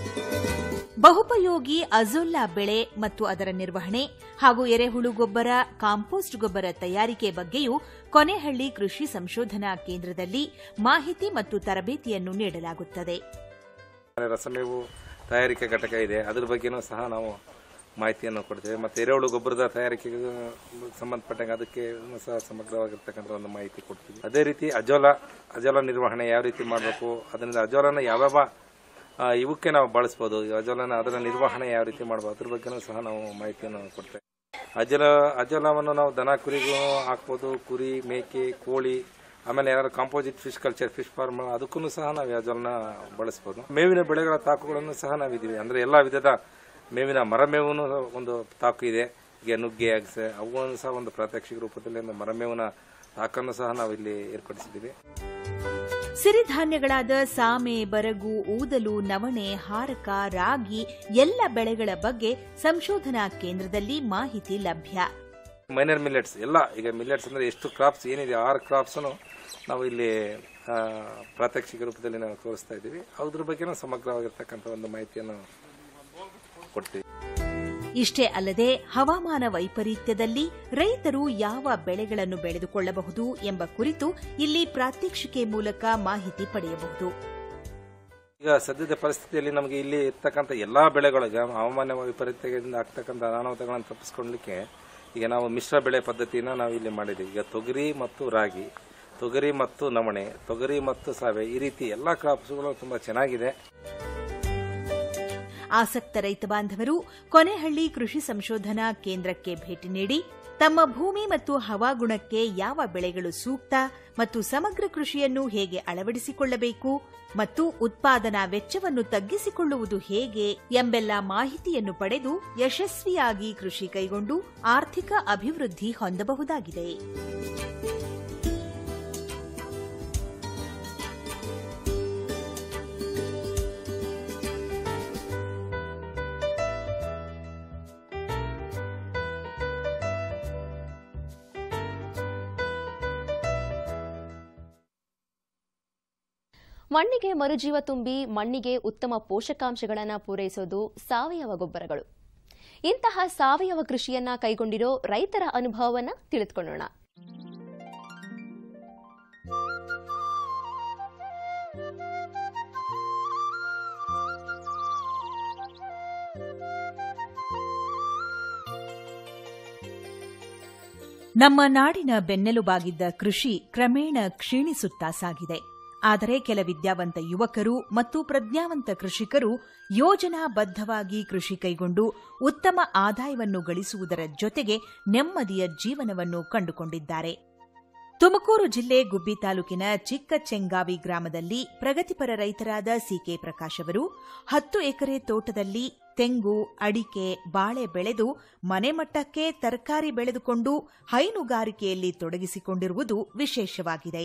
ಬಹುಪಯೋಗಿ ಅಜೊಲ್ಲಾ ಬೆಳೆ ಮತ್ತು ಅದರ ನಿರ್ವಹಣೆ ಹಾಗೂ ಎರೆಹುಳು ಗೊಬ್ಬರ ಕಾಂಪೋಸ್ಟ್ ಗೊಬ್ಬರ ತಯಾರಿಕೆ ಬಗ್ಗೆಯೂ ಕೊನೆಹಳ್ಳಿ ಕೃಷಿ ಸಂಶೋಧನಾ ಕೇಂದ್ರದಲ್ಲಿ ಮಾಹಿತಿ ಮತ್ತು ತರಬೇತಿಯನ್ನು ನೀಡಲಾಗುತ್ತದೆ ರಸಮೇವು ತಯಾರಿಕೆ ಘಟಕ ಇದೆ ಅದ್ರ ಬಗ್ಗೆನೂ ಸಹ ನಾವು ಮಾಹಿತಿಯನ್ನು ಕೊಡ್ತೇವೆ ಮತ್ತೆ ಎರೆಹುಳು ಗೊಬ್ಬರದ ತಯಾರಿಕೆಗೆ ಸಂಬಂಧಪಟ್ಟಂಗೆ ಅದಕ್ಕೆ ಸಹ ಸಮಗ್ರವಾಗಿರ್ತಕ್ಕಂಥ ಒಂದು ಮಾಹಿತಿ ಕೊಡ್ತೀವಿ ಅದೇ ರೀತಿ ಅಜೋಲ ಅಜೋಲ ನಿರ್ವಹಣೆ ಯಾವ ರೀತಿ ಮಾಡಬೇಕು ಅದರಿಂದ ಅಜೋಲನ ಯಾವ್ಯಾವ ಆ, ಇವಕ್ಕೆ ನಾವು ಬಳಸ್ಬೋದು ಈ ಅಜೋಲನ ಅದರ ನಿರ್ವಹಣೆ ಯಾವ ರೀತಿ ಮಾಡ್ಬೋದು ಅದ್ರ ಬಗ್ಗೆನೂ ಸಹ ನಾವು ಮಾಹಿತಿಯನ್ನು ಕೊಡ್ತೇವೆ ಅಜಲ ಅಜಲವನ್ನು ನಾವು ದನ ಕುರಿಗೂ ಹಾಕ್ಬೋದು ಕುರಿ ಮೇಕೆ ಕೋಳಿ ಆಮೇಲೆ ಏನಾದ್ರು composite fish culture fish farm ಅದಕ್ಕೂ ಸಹ ನಾವು ಅಜಲನ ಬಳಸ್ಬೋದು ಮೇವಿನ ಬೆಳೆಗಳ ತಾಕುಗಳನ್ನು ಸಹ ನಾವಿದ್ದೀವಿ ಅಂದ್ರೆ ಎಲ್ಲಾ ವಿಧದ ಮೇವಿನ ಮರಮೇವು ಒಂದು ತಾಕು ಇದೆ ಈಗ ನುಗ್ಗೆ ಅಗಸೆ ಅವುಗಳನ್ನು ಸಹ ಒಂದು ಪ್ರಾತ್ಯಕ್ಷಿಕ ರೂಪದಲ್ಲಿ ಒಂದು ಮರಮೇವಿನ ತಾಕನ್ನು ಸಹ ನಾವು ಇಲ್ಲಿ ಏರ್ಪಡಿಸಿದ್ದೀವಿ ಸಿರಿಧಾನ್ಯಗಳಾದ ಸಾಮೆ ಬರಗು ಊದಲು ನವಣೆ ಹಾರಕ ರಾಗಿ ಎಲ್ಲ ಬೆಳೆಗಳ ಬಗ್ಗೆ ಸಂಶೋಧನಾ ಕೇಂದ್ರದಲ್ಲಿ ಮಾಹಿತಿ ಲಭ್ಯ ಮೈನರ್ ಮಿಲೆಟ್ಸ್ ಎಲ್ಲ ಈಗ ಮಿಲೆಟ್ಸ್ ಅಂದ್ರೆ ಎಷ್ಟು ಕ್ರಾಪ್ಸ್ ಏನಿದೆ ಆರು ಕ್ರಾಪ್ಸ್ ನಾವು ಇಲ್ಲಿ ಆ, ಪ್ರಾತ್ಯಕ್ಷಿಕ ರೂಪದಲ್ಲಿ ನಾವು ತೋರಿಸ್ತಾ ಇದ್ದೀವಿ ಅದ್ರ ಬಗ್ಗೆನೂ ಸಮಗ್ರವಾಗಿರ್ತಕ್ಕಂಥ ಒಂದು ಮಾಹಿತಿಯನ್ನು ಕೊಡ್ತೀವಿ ಇಷ್ಟೇ ಅಲ್ಲದೆ ಹವಾಮಾನ ವೈಪರೀತ್ಯದಲ್ಲಿ ರೈತರು ಯಾವ ಬೆಳೆಗಳನ್ನು ಬೆಳೆದುಕೊಳ್ಳಬಹುದು ಎಂಬ ಕುರಿತು ಇಲ್ಲಿ ಪ್ರಾತ್ಯಕ್ಷಿಕೆ ಮೂಲಕ ಮಾಹಿತಿ ಪಡೆಯಬಹುದು ಈಗ ಸದ್ಯದ ಪರಿಸ್ಥಿತಿಯಲ್ಲಿ ನಮಗೆ ಇಲ್ಲಿ ಇರ್ತಕ್ಕಂಥ ಎಲ್ಲಾ ಬೆಳೆಗಳು ಈಗ ಹವಾಮಾನ ವೈಪರೀತ್ಯದಿಂದ ಆಗ್ತಕ್ಕಂಥ ಅನಾಹುತಗಳನ್ನು ತಪ್ಪಿಸ್ಕೊಳ್ಳಲಿಕ್ಕೆ ಈಗ ನಾವು ಮಿಶ್ರ ಬೆಳೆ ಪದ್ಧತಿನ ನಾವು ಇಲ್ಲಿ ಮಾಡಿದ್ದೀವಿ ಈಗ ತೊಗರಿ ಮತ್ತು ರಾಗಿ ತೊಗರಿ ಮತ್ತು ನವಣೆ ತೊಗರಿ ಮತ್ತು ಸಾವೆ ಈ ರೀತಿ ಎಲ್ಲ ಕ್ರಾಪ್ಸ್ಗಳು ತುಂಬ ಚೆನ್ನಾಗಿದೆ ಆಸಕ್ತ ರೈತ ಬಾಂಧವರು ಕೊನೆಹಳ್ಳಿ ಕೃಷಿ ಸಂಶೋಧನಾ ಕೇಂದ್ರಕ್ಕೆ ಭೇಟಿ ನೀಡಿ ತಮ್ಮ ಭೂಮಿ ಮತ್ತು ಹವಾಗುಣಕ್ಕೆ ಯಾವ ಬೆಳೆಗಳು ಸೂಕ್ತ ಮತ್ತು ಸಮಗ್ರ ಕೃಷಿಯನ್ನು ಹೇಗೆ ಅಳವಡಿಸಿಕೊಳ್ಳಬೇಕು ಮತ್ತು ಉತ್ಪಾದನಾ ವೆಚ್ಚವನ್ನು ತಗ್ಗಿಸಿಕೊಳ್ಳುವುದು ಹೇಗೆ ಎಂಬೆಲ್ಲ ಮಾಹಿತಿಯನ್ನು ಪಡೆದು ಯಶಸ್ವಿಯಾಗಿ ಕೃಷಿ ಕೈಗೊಂಡು ಆರ್ಥಿಕ ಅಭಿವೃದ್ಧಿ ಹೊಂದಬಹುದಾಗಿದೆ ಮಣ್ಣಿಗೆ ಮರುಜೀವ ತುಂಬಿ ಮಣ್ಣಿಗೆ ಉತ್ತಮ ಪೋಷಕಾಂಶಗಳನ್ನು ಪೂರೈಸೋದು ಸಾವಯವ ಗೊಬ್ಬರಗಳು ಇಂತಹ ಸಾವಯವ ಕೃಷಿಯನ್ನ ಕೈಗೊಂಡಿರೋ ರೈತರ ಅನುಭವವನ್ನ ತಿಳಿದುಕೊಳ್ಳೋಣ ನಮ್ಮ ನಾಡಿನ ಬೆನ್ನೆಲುಬಾಗಿದ್ದ ಕೃಷಿ ಕ್ರಮೇಣ ಕ್ಷೀಣಿಸುತ್ತಾ ಸಾಗಿದೆ ಆದರೆ ಕೆಲ ವಿದ್ಯಾವಂತ ಯುವಕರು ಮತ್ತು ಪ್ರಜ್ಞಾವಂತ ಕೃಷಿಕರು ಯೋಜನಾಬದ್ಧವಾಗಿ ಕೃಷಿ ಕೈಗೊಂಡು ಉತ್ತಮ ಆದಾಯವನ್ನು ಗಳಿಸುವುದರ ಜೊತೆಗೆ ನೆಮ್ಮದಿಯ ಜೀವನವನ್ನು ಕಂಡುಕೊಂಡಿದ್ದಾರೆ ತುಮಕೂರು ಜಿಲ್ಲೆ ಗುಬ್ಬಿ ತಾಲೂಕಿನ ಚಿಕ್ಕ ಚೆಂಗಾವಿ ಗ್ರಾಮದಲ್ಲಿ ಪ್ರಗತಿಪರ ರೈತರಾದ ಸಿಕೆ ಪ್ರಕಾಶ್ ಅವರು ಹತ್ತು ಎಕರೆ ತೋಟದಲ್ಲಿ ತೆಂಗು ಅಡಿಕೆ ಬಾಳೆ ಬೆಳೆದು ಮನೆ ಮಟ್ಟಕ್ಕೆ ತರಕಾರಿ ಬೆಳೆದುಕೊಂಡು ಹೈನುಗಾರಿಕೆಯಲ್ಲಿ ತೊಡಗಿಸಿಕೊಂಡಿರುವುದು ವಿಶೇಷವಾಗಿದೆ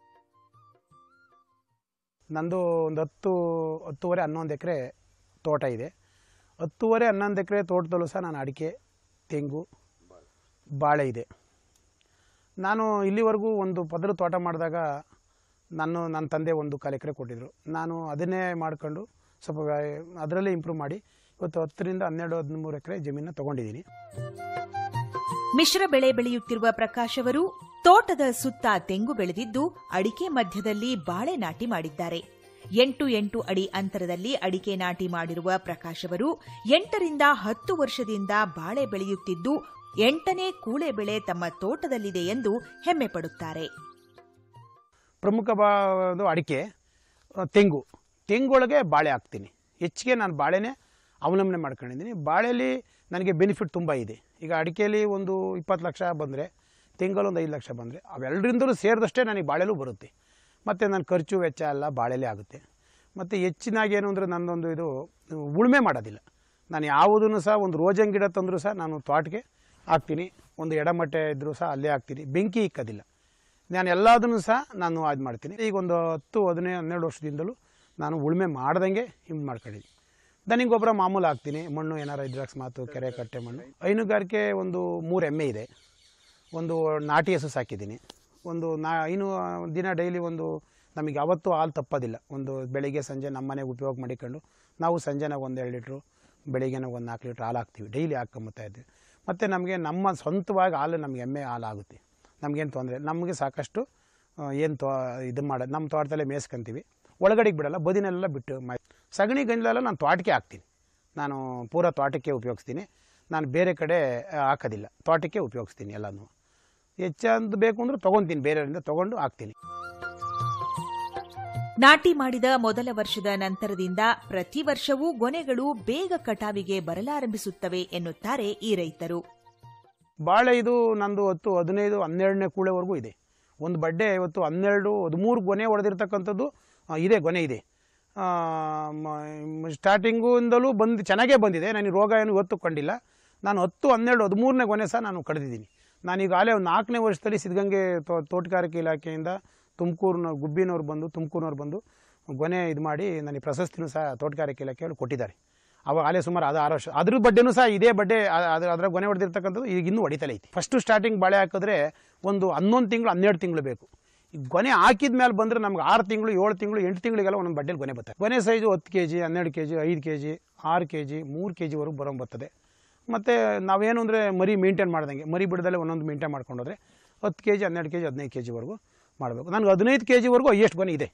ನಂದು ಒಂದು ಹತ್ತು ಹತ್ತುವರೆ ಹನ್ನೊಂದು ಎಕರೆ ತೋಟ ಇದೆ ಹತ್ತುವರೆ ಹನ್ನೊಂದು ಎಕರೆ ತೋಟದಲ್ಲೂ ಸಹ ನಾನು ಅಡಿಕೆ ತೆಂಗು ಬಾಳೆ ಇದೆ ನಾನು ಇಲ್ಲಿವರೆಗೂ ಒಂದು ಪದರು ತೋಟ ಮಾಡಿದಾಗ ನಾನು ನನ್ನ ತಂದೆ ಒಂದು ಕಾಲು ಎಕರೆ ಕೊಟ್ಟಿದ್ದರು ನಾನು ಅದನ್ನೇ ಮಾಡ್ಕೊಂಡು ಸ್ವಲ್ಪ ಅದರಲ್ಲೇ ಇಂಪ್ರೂವ್ ಮಾಡಿ ಇವತ್ತು ಹತ್ತರಿಂದ ಹನ್ನೆರಡು ಹದಿಮೂರು ಎಕರೆ ಜಮೀನನ್ನ ತೊಗೊಂಡಿದ್ದೀನಿ ಮಿಶ್ರ ಬೆಳೆ ಬೆಳೆಯುತ್ತಿರುವ ಪ್ರಕಾಶ್ ಅವರು ತೋಟದ ಸುತ್ತ ತೆಂಗು ಬೆಳೆದಿದ್ದು ಅಡಿಕೆ ಮಧ್ಯದಲ್ಲಿ ಬಾಳೆ ನಾಟಿ ಮಾಡಿದ್ದಾರೆ ಎಂಟು ಎಂಟು ಅಡಿ ಅಂತರದಲ್ಲಿ ಅಡಿಕೆ ನಾಟಿ ಮಾಡಿರುವ ಪ್ರಕಾಶ್ ಅವರು ಎಂಟರಿಂದ ಹತ್ತು ವರ್ಷದಿಂದ ಬಾಳೆ ಬೆಳೆಯುತ್ತಿದ್ದು ಎಂಟನೇ ಕೂಳೆ ಬೆಳೆ ತಮ್ಮ ತೋಟದಲ್ಲಿದೆ ಎಂದು ಹೆಮ್ಮೆ ಪಡುತ್ತಾರೆ ಪ್ರಮುಖವಾದ ಅಡಿಕೆ ಆ, ತೆಂಗು ತೆಂಗೊಳಗೆ ಬಾಳೆ ಹಾಕ್ತೀನಿ ಹೆಚ್ಚಿಗೆ ನಾನು ಬಾಳೆನೇ ಅವಲಂಬನೆ ಮಾಡ್ಕೊಂಡಿದ್ದೀನಿ ಬಾಳೆಯಲ್ಲಿ ನನಗೆ ಬೆನಿಫಿಟ್ ತುಂಬ ಇದೆ ಈಗ ಅಡಿಕೆಯಲ್ಲಿ ಒಂದು ಇಪ್ಪತ್ತು ಲಕ್ಷ ಬಂದರೆ ತೆಂಗಲ್ಲಿ ಒಂದು ಐದು ಲಕ್ಷ ಬಂದರೆ ಅವೆಲ್ಲರಿಂದಲೂ ಸೇರಿದಷ್ಟೇ ನನಗೆ ಬಾಳೆಲೂ ಬರುತ್ತೆ ಮತ್ತು ನನ್ನ ಖರ್ಚು ವೆಚ್ಚ ಎಲ್ಲ ಬಾಳೆಲೇ ಆಗುತ್ತೆ ಮತ್ತು ಹೆಚ್ಚಿನಾಗಿ ಏನು ಅಂದರೆ ನನ್ನದೊಂದು ಇದು ಉಳುಮೆ ಮಾಡೋದಿಲ್ಲ ನಾನು ಯಾವುದನ್ನು ಸಹ ಒಂದು ರೋಜನ್ ಗಿಡ ತಂದರೂ ಸಹ ನಾನು ತೋಟಕ್ಕೆ ಹಾಕ್ತೀನಿ ಒಂದು ಎಡಮಟ್ಟೆ ಇದ್ದರೂ ಸಹ ಅಲ್ಲೇ ಹಾಕ್ತೀನಿ ಬೆಂಕಿ ಇಕ್ಕೋದಿಲ್ಲ ನಾನು ಎಲ್ಲದನ್ನು ಸಹ ನಾನು ಅದು ಮಾಡ್ತೀನಿ ಈಗ ಒಂದು ಹತ್ತು ಹದಿನೈದು ಹನ್ನೆರಡು ವರ್ಷದಿಂದಲೂ ನಾನು ಉಳುಮೆ ಮಾಡ್ದಂಗೆ ಹಿಂಗೆ ಮಾಡ್ಕೊಂಡಿದ್ದೀನಿ ದನಿಗೆ ಗೊಬ್ಬರ ಮಾಮೂಲು ಹಾಕ್ತೀನಿ ಮಣ್ಣು ಏನಾರು ಇದ್ರೆ ಅಕಸ್ಮಾತು ಕೆರೆ ಕಟ್ಟೆ ಮಣ್ಣು ಹೈನುಗಾರಿಕೆ ಒಂದು ಮೂರು ಎಮ್ಮೆ ಇದೆ ಒಂದು ನಾಟಿ ಹಸು ಸಾಕಿದ್ದೀನಿ ಒಂದು ನಾ ಇನ್ನು ದಿನ ಡೈಲಿ ಒಂದು ನಮಗೆ ಯಾವತ್ತೂ ಹಾಲು ತಪ್ಪೋದಿಲ್ಲ ಒಂದು ಬೆಳಿಗ್ಗೆ ಸಂಜೆ ನಮ್ಮ ಮನೆಗೆ ಉಪಯೋಗ ಮಾಡಿಕೊಂಡು ನಾವು ಸಂಜೆನಾಗ ಒಂದು ಎರಡು ಲೀಟ್ರು ಬೆಳಿಗ್ಗೆನ ಒಂದು ನಾಲ್ಕು ಲೀಟ್ರ್ ಹಾಲು ಹಾಕ್ತೀವಿ ಡೈಲಿ ಹಾಕ್ಕೊಂಬತ್ತಾ ಇದ್ದೀವಿ ಮತ್ತು ನಮಗೆ ನಮ್ಮ ಸ್ವಂತವಾಗಿ ಹಾಲು ನಮಗೆ ಎಮ್ಮೆ ಹಾಲು ಆಗುತ್ತೆ ನಮಗೇನು ತೊಂದರೆ ನಮಗೆ ಸಾಕಷ್ಟು ಏನು ತೋ ಇದು ಮಾಡ ನಮ್ಮ ತೋಟದಲ್ಲೇ ಮೇಯ್ಸ್ಕೊಂತೀವಿ ಒಳಗಡೆಗೆ ಬಿಡಲ್ಲ ಬದಿನೆಲ್ಲ ಬಿಟ್ಟು ಮಾ ಸಗಣಿ ಗಂಜಲೆಲ್ಲ ನಾನು ತೋಟಕ್ಕೆ ಹಾಕ್ತೀನಿ ನಾನು ಪೂರ ತೋಟಕ್ಕೆ ಉಪಯೋಗಿಸ್ತೀನಿ ನಾನು ಬೇರೆ ಕಡೆ ಆ, ಹಾಕೋದಿಲ್ಲ ತೋಟಕ್ಕೆ ಉಪಯೋಗಿಸ್ತೀನಿ ಎಲ್ಲನೂ ಹೆಚ್ಚಂದು ಬೇಕು ಅಂದ್ರೆ ತೊಗೊತೀನಿ ಬೇರೆಯವರಿಂದ ತೊಗೊಂಡು ಹಾಕ್ತೀನಿ ನಾಟಿ ಮಾಡಿದ ಮೊದಲ ವರ್ಷದ ನಂತರದಿಂದ ಪ್ರತಿ ವರ್ಷವೂ ಗೊನೆಗಳು ಬೇಗ ಕಟಾವಿಗೆ ಬರಲಾರಂಭಿಸುತ್ತವೆ ಎನ್ನುತ್ತಾರೆ ಈ ರೈತರು ಬಾಳೆ ಇದು ನಂದು ಹತ್ತು ಹದಿನೈದು ಹನ್ನೆರಡನೇ ಕೂಳೆವರೆಗೂ ಇದೆ ಒಂದು ಬಡ್ಡೆ ಇವತ್ತು ಹನ್ನೆರಡು ಹದಿಮೂರು ಗೊನೆ ಹೊಡೆದಿರ್ತಕ್ಕಂಥದ್ದು ಆ, ಇದೆ ಗೊನೆ ಇದೆ ಆ, ಮ- ಸ್ಟಾರ್ಟಿಂಗಿಂದಲೂ ಬಂದು ಚೆನ್ನಾಗೇ ಬಂದಿದೆ ನನಗೆ ರೋಗ ಏನು ಇವತ್ತು ಕಂಡಿಲ್ಲ ನಾನು ಹತ್ತು ಹನ್ನೆರಡು ಹದಿಮೂರನೇ ಗೊನೆ ಸಹ ನಾನು ಕಳೆದಿದ್ದೀನಿ ನಾನೀಗ ಆಲೇ ಒಂದು ನಾಲ್ಕನೇ ವರ್ಷದಲ್ಲಿ ಸಿದ್ಧಗಂಗೆ ತೋ ತೋಟಗಾರಿಕೆ ಇಲಾಖೆಯಿಂದ ತುಮಕೂರಿನ ಗುಬ್ಬಿನವ್ರು ಬಂದು ತುಮಕೂರಿನವ್ರು ಬಂದು ಗೊನೆ ಇದು ಮಾಡಿ ನನಗೆ ಪ್ರಶಸ್ತಿನೂ ಸಹ ತೋಟಗಾರಿಕೆ ಇಲಾಖೆಯವರು ಕೊಟ್ಟಿದ್ದಾರೆ ಅವಾಗ ಆಲೇ ಸುಮಾರು ಅದು ಆರು ವರ್ಷ ಅದ್ರ ಬಡ್ಡೆನೂ ಸಹ ಇದೇ ಬಡ್ಡೆ ಆ- ಅದ್ರ ಅದರ ಗೊನೆ ಹೊಡೆದಿರ್ತಕ್ಕಂಥದ್ದು ಈಗ ಇನ್ನೂ ಹೊಡಿತಲೇ ಐತಿ ಫಸ್ಟು ಸ್ಟಾರ್ಟಿಂಗ್ ಬಾಳೆ ಹಾಕಿದ್ರೆ ಒಂದು ಹನ್ನೊಂದು ತಿಂಗಳು ಹನ್ನೆರಡು ತಿಂಗಳು ಬೇಕು ಈ ಗೊನೆ ಹಾಕಿದ ಮೇಲೆ ಬಂದರೆ ನಮ್ಗೆ ಆರು ತಿಂಗಳು ಏಳು ತಿಂಗಳು ಎಂಟು ತಿಂಗಳಿಗೆಲ್ಲ ಒಂದೊಂದು ಬಡ್ಡೆಲಿ ಗೊನೆ ಬರ್ತದೆ ಗೊನೆ ಸೈಜು ಹತ್ತು ಕೆ ಜಿ ಹನ್ನೆರಡು ಕೆ ಜಿ ಐದು ಕೆ ಜಿ ಆರು ಕೆ ಜಿ ಮೂರು ಕೆ ಜಿವರೆಗೂ ಬರೋ ಬರ್ತದೆ ಮತ್ತು ನಾವೇನು ಅಂದರೆ ಮರಿ ಮೇಂಟೈನ್ ಮಾಡ್ದಂಗೆ ಮರಿ ಬಿಡದಲ್ಲೇ ಒಂದೊಂದು ಮೇಂಟೈನ್ ಮಾಡ್ಕೊಂಡೋದ್ರೆ ಹತ್ತು ಕೆ ಜಿ ಹನ್ನೆರಡು ಕೆ ಜಿ ಹದಿನೈದು ಕೆ ಜಿವರೆಗೂ ಮಾಡಬೇಕು ನನಗೆ ಹದಿನೈದು ಕೆ ಜಿವರೆಗೂ ಹೈಯೆಸ್ಟ್ ಗೊನೆ ಇದೆ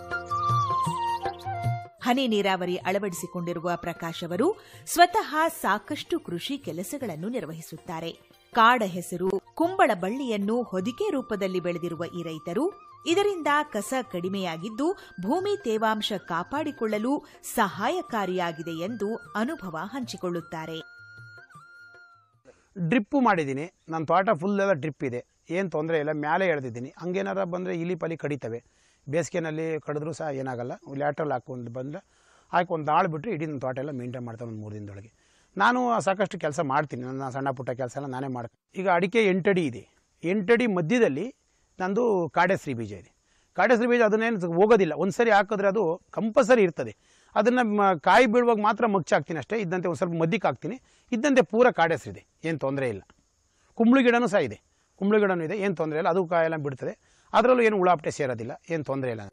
ಹನಿ ನೀರಾವರಿ ಅಳವಡಿಸಿಕೊಂಡಿರುವ ಪ್ರಕಾಶ್ ಅವರು ಸ್ವತಃ ಸಾಕಷ್ಟು ಕೃಷಿ ಕೆಲಸಗಳನ್ನು ನಿರ್ವಹಿಸುತ್ತಾರೆ ಕಾಡ ಹೆಸರು ಕುಂಬಳ ಬಳ್ಳಿಯನ್ನು ಹೊದಿಕೆ ರೂಪದಲ್ಲಿ ಬೆಳೆದಿರುವ ಈ ರೈತರು ಇದರಿಂದ ಕಸ ಕಡಿಮೆಯಾಗಿದ್ದು ಭೂಮಿ ತೇವಾಂಶ ಕಾಪಾಡಿಕೊಳ್ಳಲು ಸಹಾಯಕಾರಿಯಾಗಿದೆ ಎಂದು ಅನುಭವ ಹಂಚಿಕೊಳ್ಳುತ್ತಾರೆ ಡ್ರಿಪ್ಪು ಮಾಡಿದ್ದೀನಿ ನನ್ನ ತೋಟ ಫುಲ್ ಎಲ್ಲ ಡ್ರಿಪ್ ಇದೆ ಏನು ತೊಂದರೆ ಇಲ್ಲ ಮೇಲೆ ಎಳೆದಿದ್ದೀನಿ ಹಂಗೇನಾರ ಬಂದರೆ ಇಲಿ ಪಲಿ ಕಡಿತವೆ ಬೇಸಿಗೆನಲ್ಲಿ ಕಡಿದ್ರೂ ಸಹ ಏನಾಗಲ್ಲ ಲ್ಯಾಟ್ರಲ್ ಹಾಕೊಂಡು ಬಂದರೆ ಹಾಕಿ ಒಂದು ಆಳು ಬಿಟ್ಟರೆ ಇಡೀ ನನ್ನ ತೋಟ ಎಲ್ಲ ಮೇಂಟೈನ್ ಮಾಡ್ತಾನೆ ಒಂದು ಮೂರು ದಿನದೊಳಗೆ ನಾನು ಸಾಕಷ್ಟು ಕೆಲಸ ಮಾಡ್ತೀನಿ ನನ್ನ ಸಣ್ಣ ಪುಟ್ಟ ಕೆಲಸ ಎಲ್ಲ ನಾನೇ ಮಾಡ್ತೀನಿ ಈಗ ಅಡಿಕೆ ಎಂಟಡಿ ಇದೆ ಎಂಟಡಿ ಮಧ್ಯದಲ್ಲಿ ನಂದು ಕಾಡೆಸ್ರಿ ಬೀಜ ಇದೆ ಕಾಡೆಸ್ರಿ ಬೀಜ ಅದನ್ನೇನು ಹೋಗೋದಿಲ್ಲ ಒಂದು ಸರಿ ಹಾಕಿದ್ರೆ ಅದು ಕಂಪಲ್ಸರಿ ಇರ್ತದೆ ಅದನ್ನು ಕಾಯಿ ಬೀಳುವಾಗ ಮಾತ್ರ ಮಗ್ಚಾಕ್ತೀನಿ ಅಷ್ಟೇ ಇದ್ದಂತೆ ಒಂದು ಸ್ವಲ್ಪ ಮದ್ದಿಗೆ ಹಾಕ್ತೀನಿ ಇದ್ದಂತೆ ಪೂರ ಕಾಡೆಸ್ರಿದೆ ಏನು ತೊಂದರೆ ಇಲ್ಲ ಕುಂಬಳು ಗಿಡನೂ ಸಹ ಇದೆ ಕುಂಬಳು ಗಿಡನೂ ಇದೆ ಏನು ತೊಂದರೆ ಇಲ್ಲ ಅದು ಕಾಯೆಲ್ಲ ಬಿಡ್ತದೆ ಅದರಲ್ಲೂ ಏನು ಉಳಾಪಟೆ ಸೇರೋದಿಲ್ಲ ಏನು ತೊಂದರೆ ಇಲ್ಲ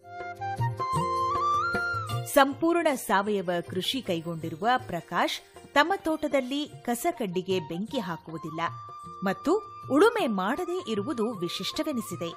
ಸಂಪೂರ್ಣ ಸಾವಯವ ಕೃಷಿ ಕೈಗೊಂಡಿರುವ ಪ್ರಕಾಶ್ ತಮ್ಮ ತೋಟದಲ್ಲಿ ಕಸಕಡ್ಡಿಗೆ ಬೆಂಕಿ ಹಾಕುವುದಿಲ್ಲ ಮತ್ತು ಉಳುಮೆ ಮಾಡದೇ ಇರುವುದು ವಿಶಿಷ್ಟವೆನಿಸಿದೆ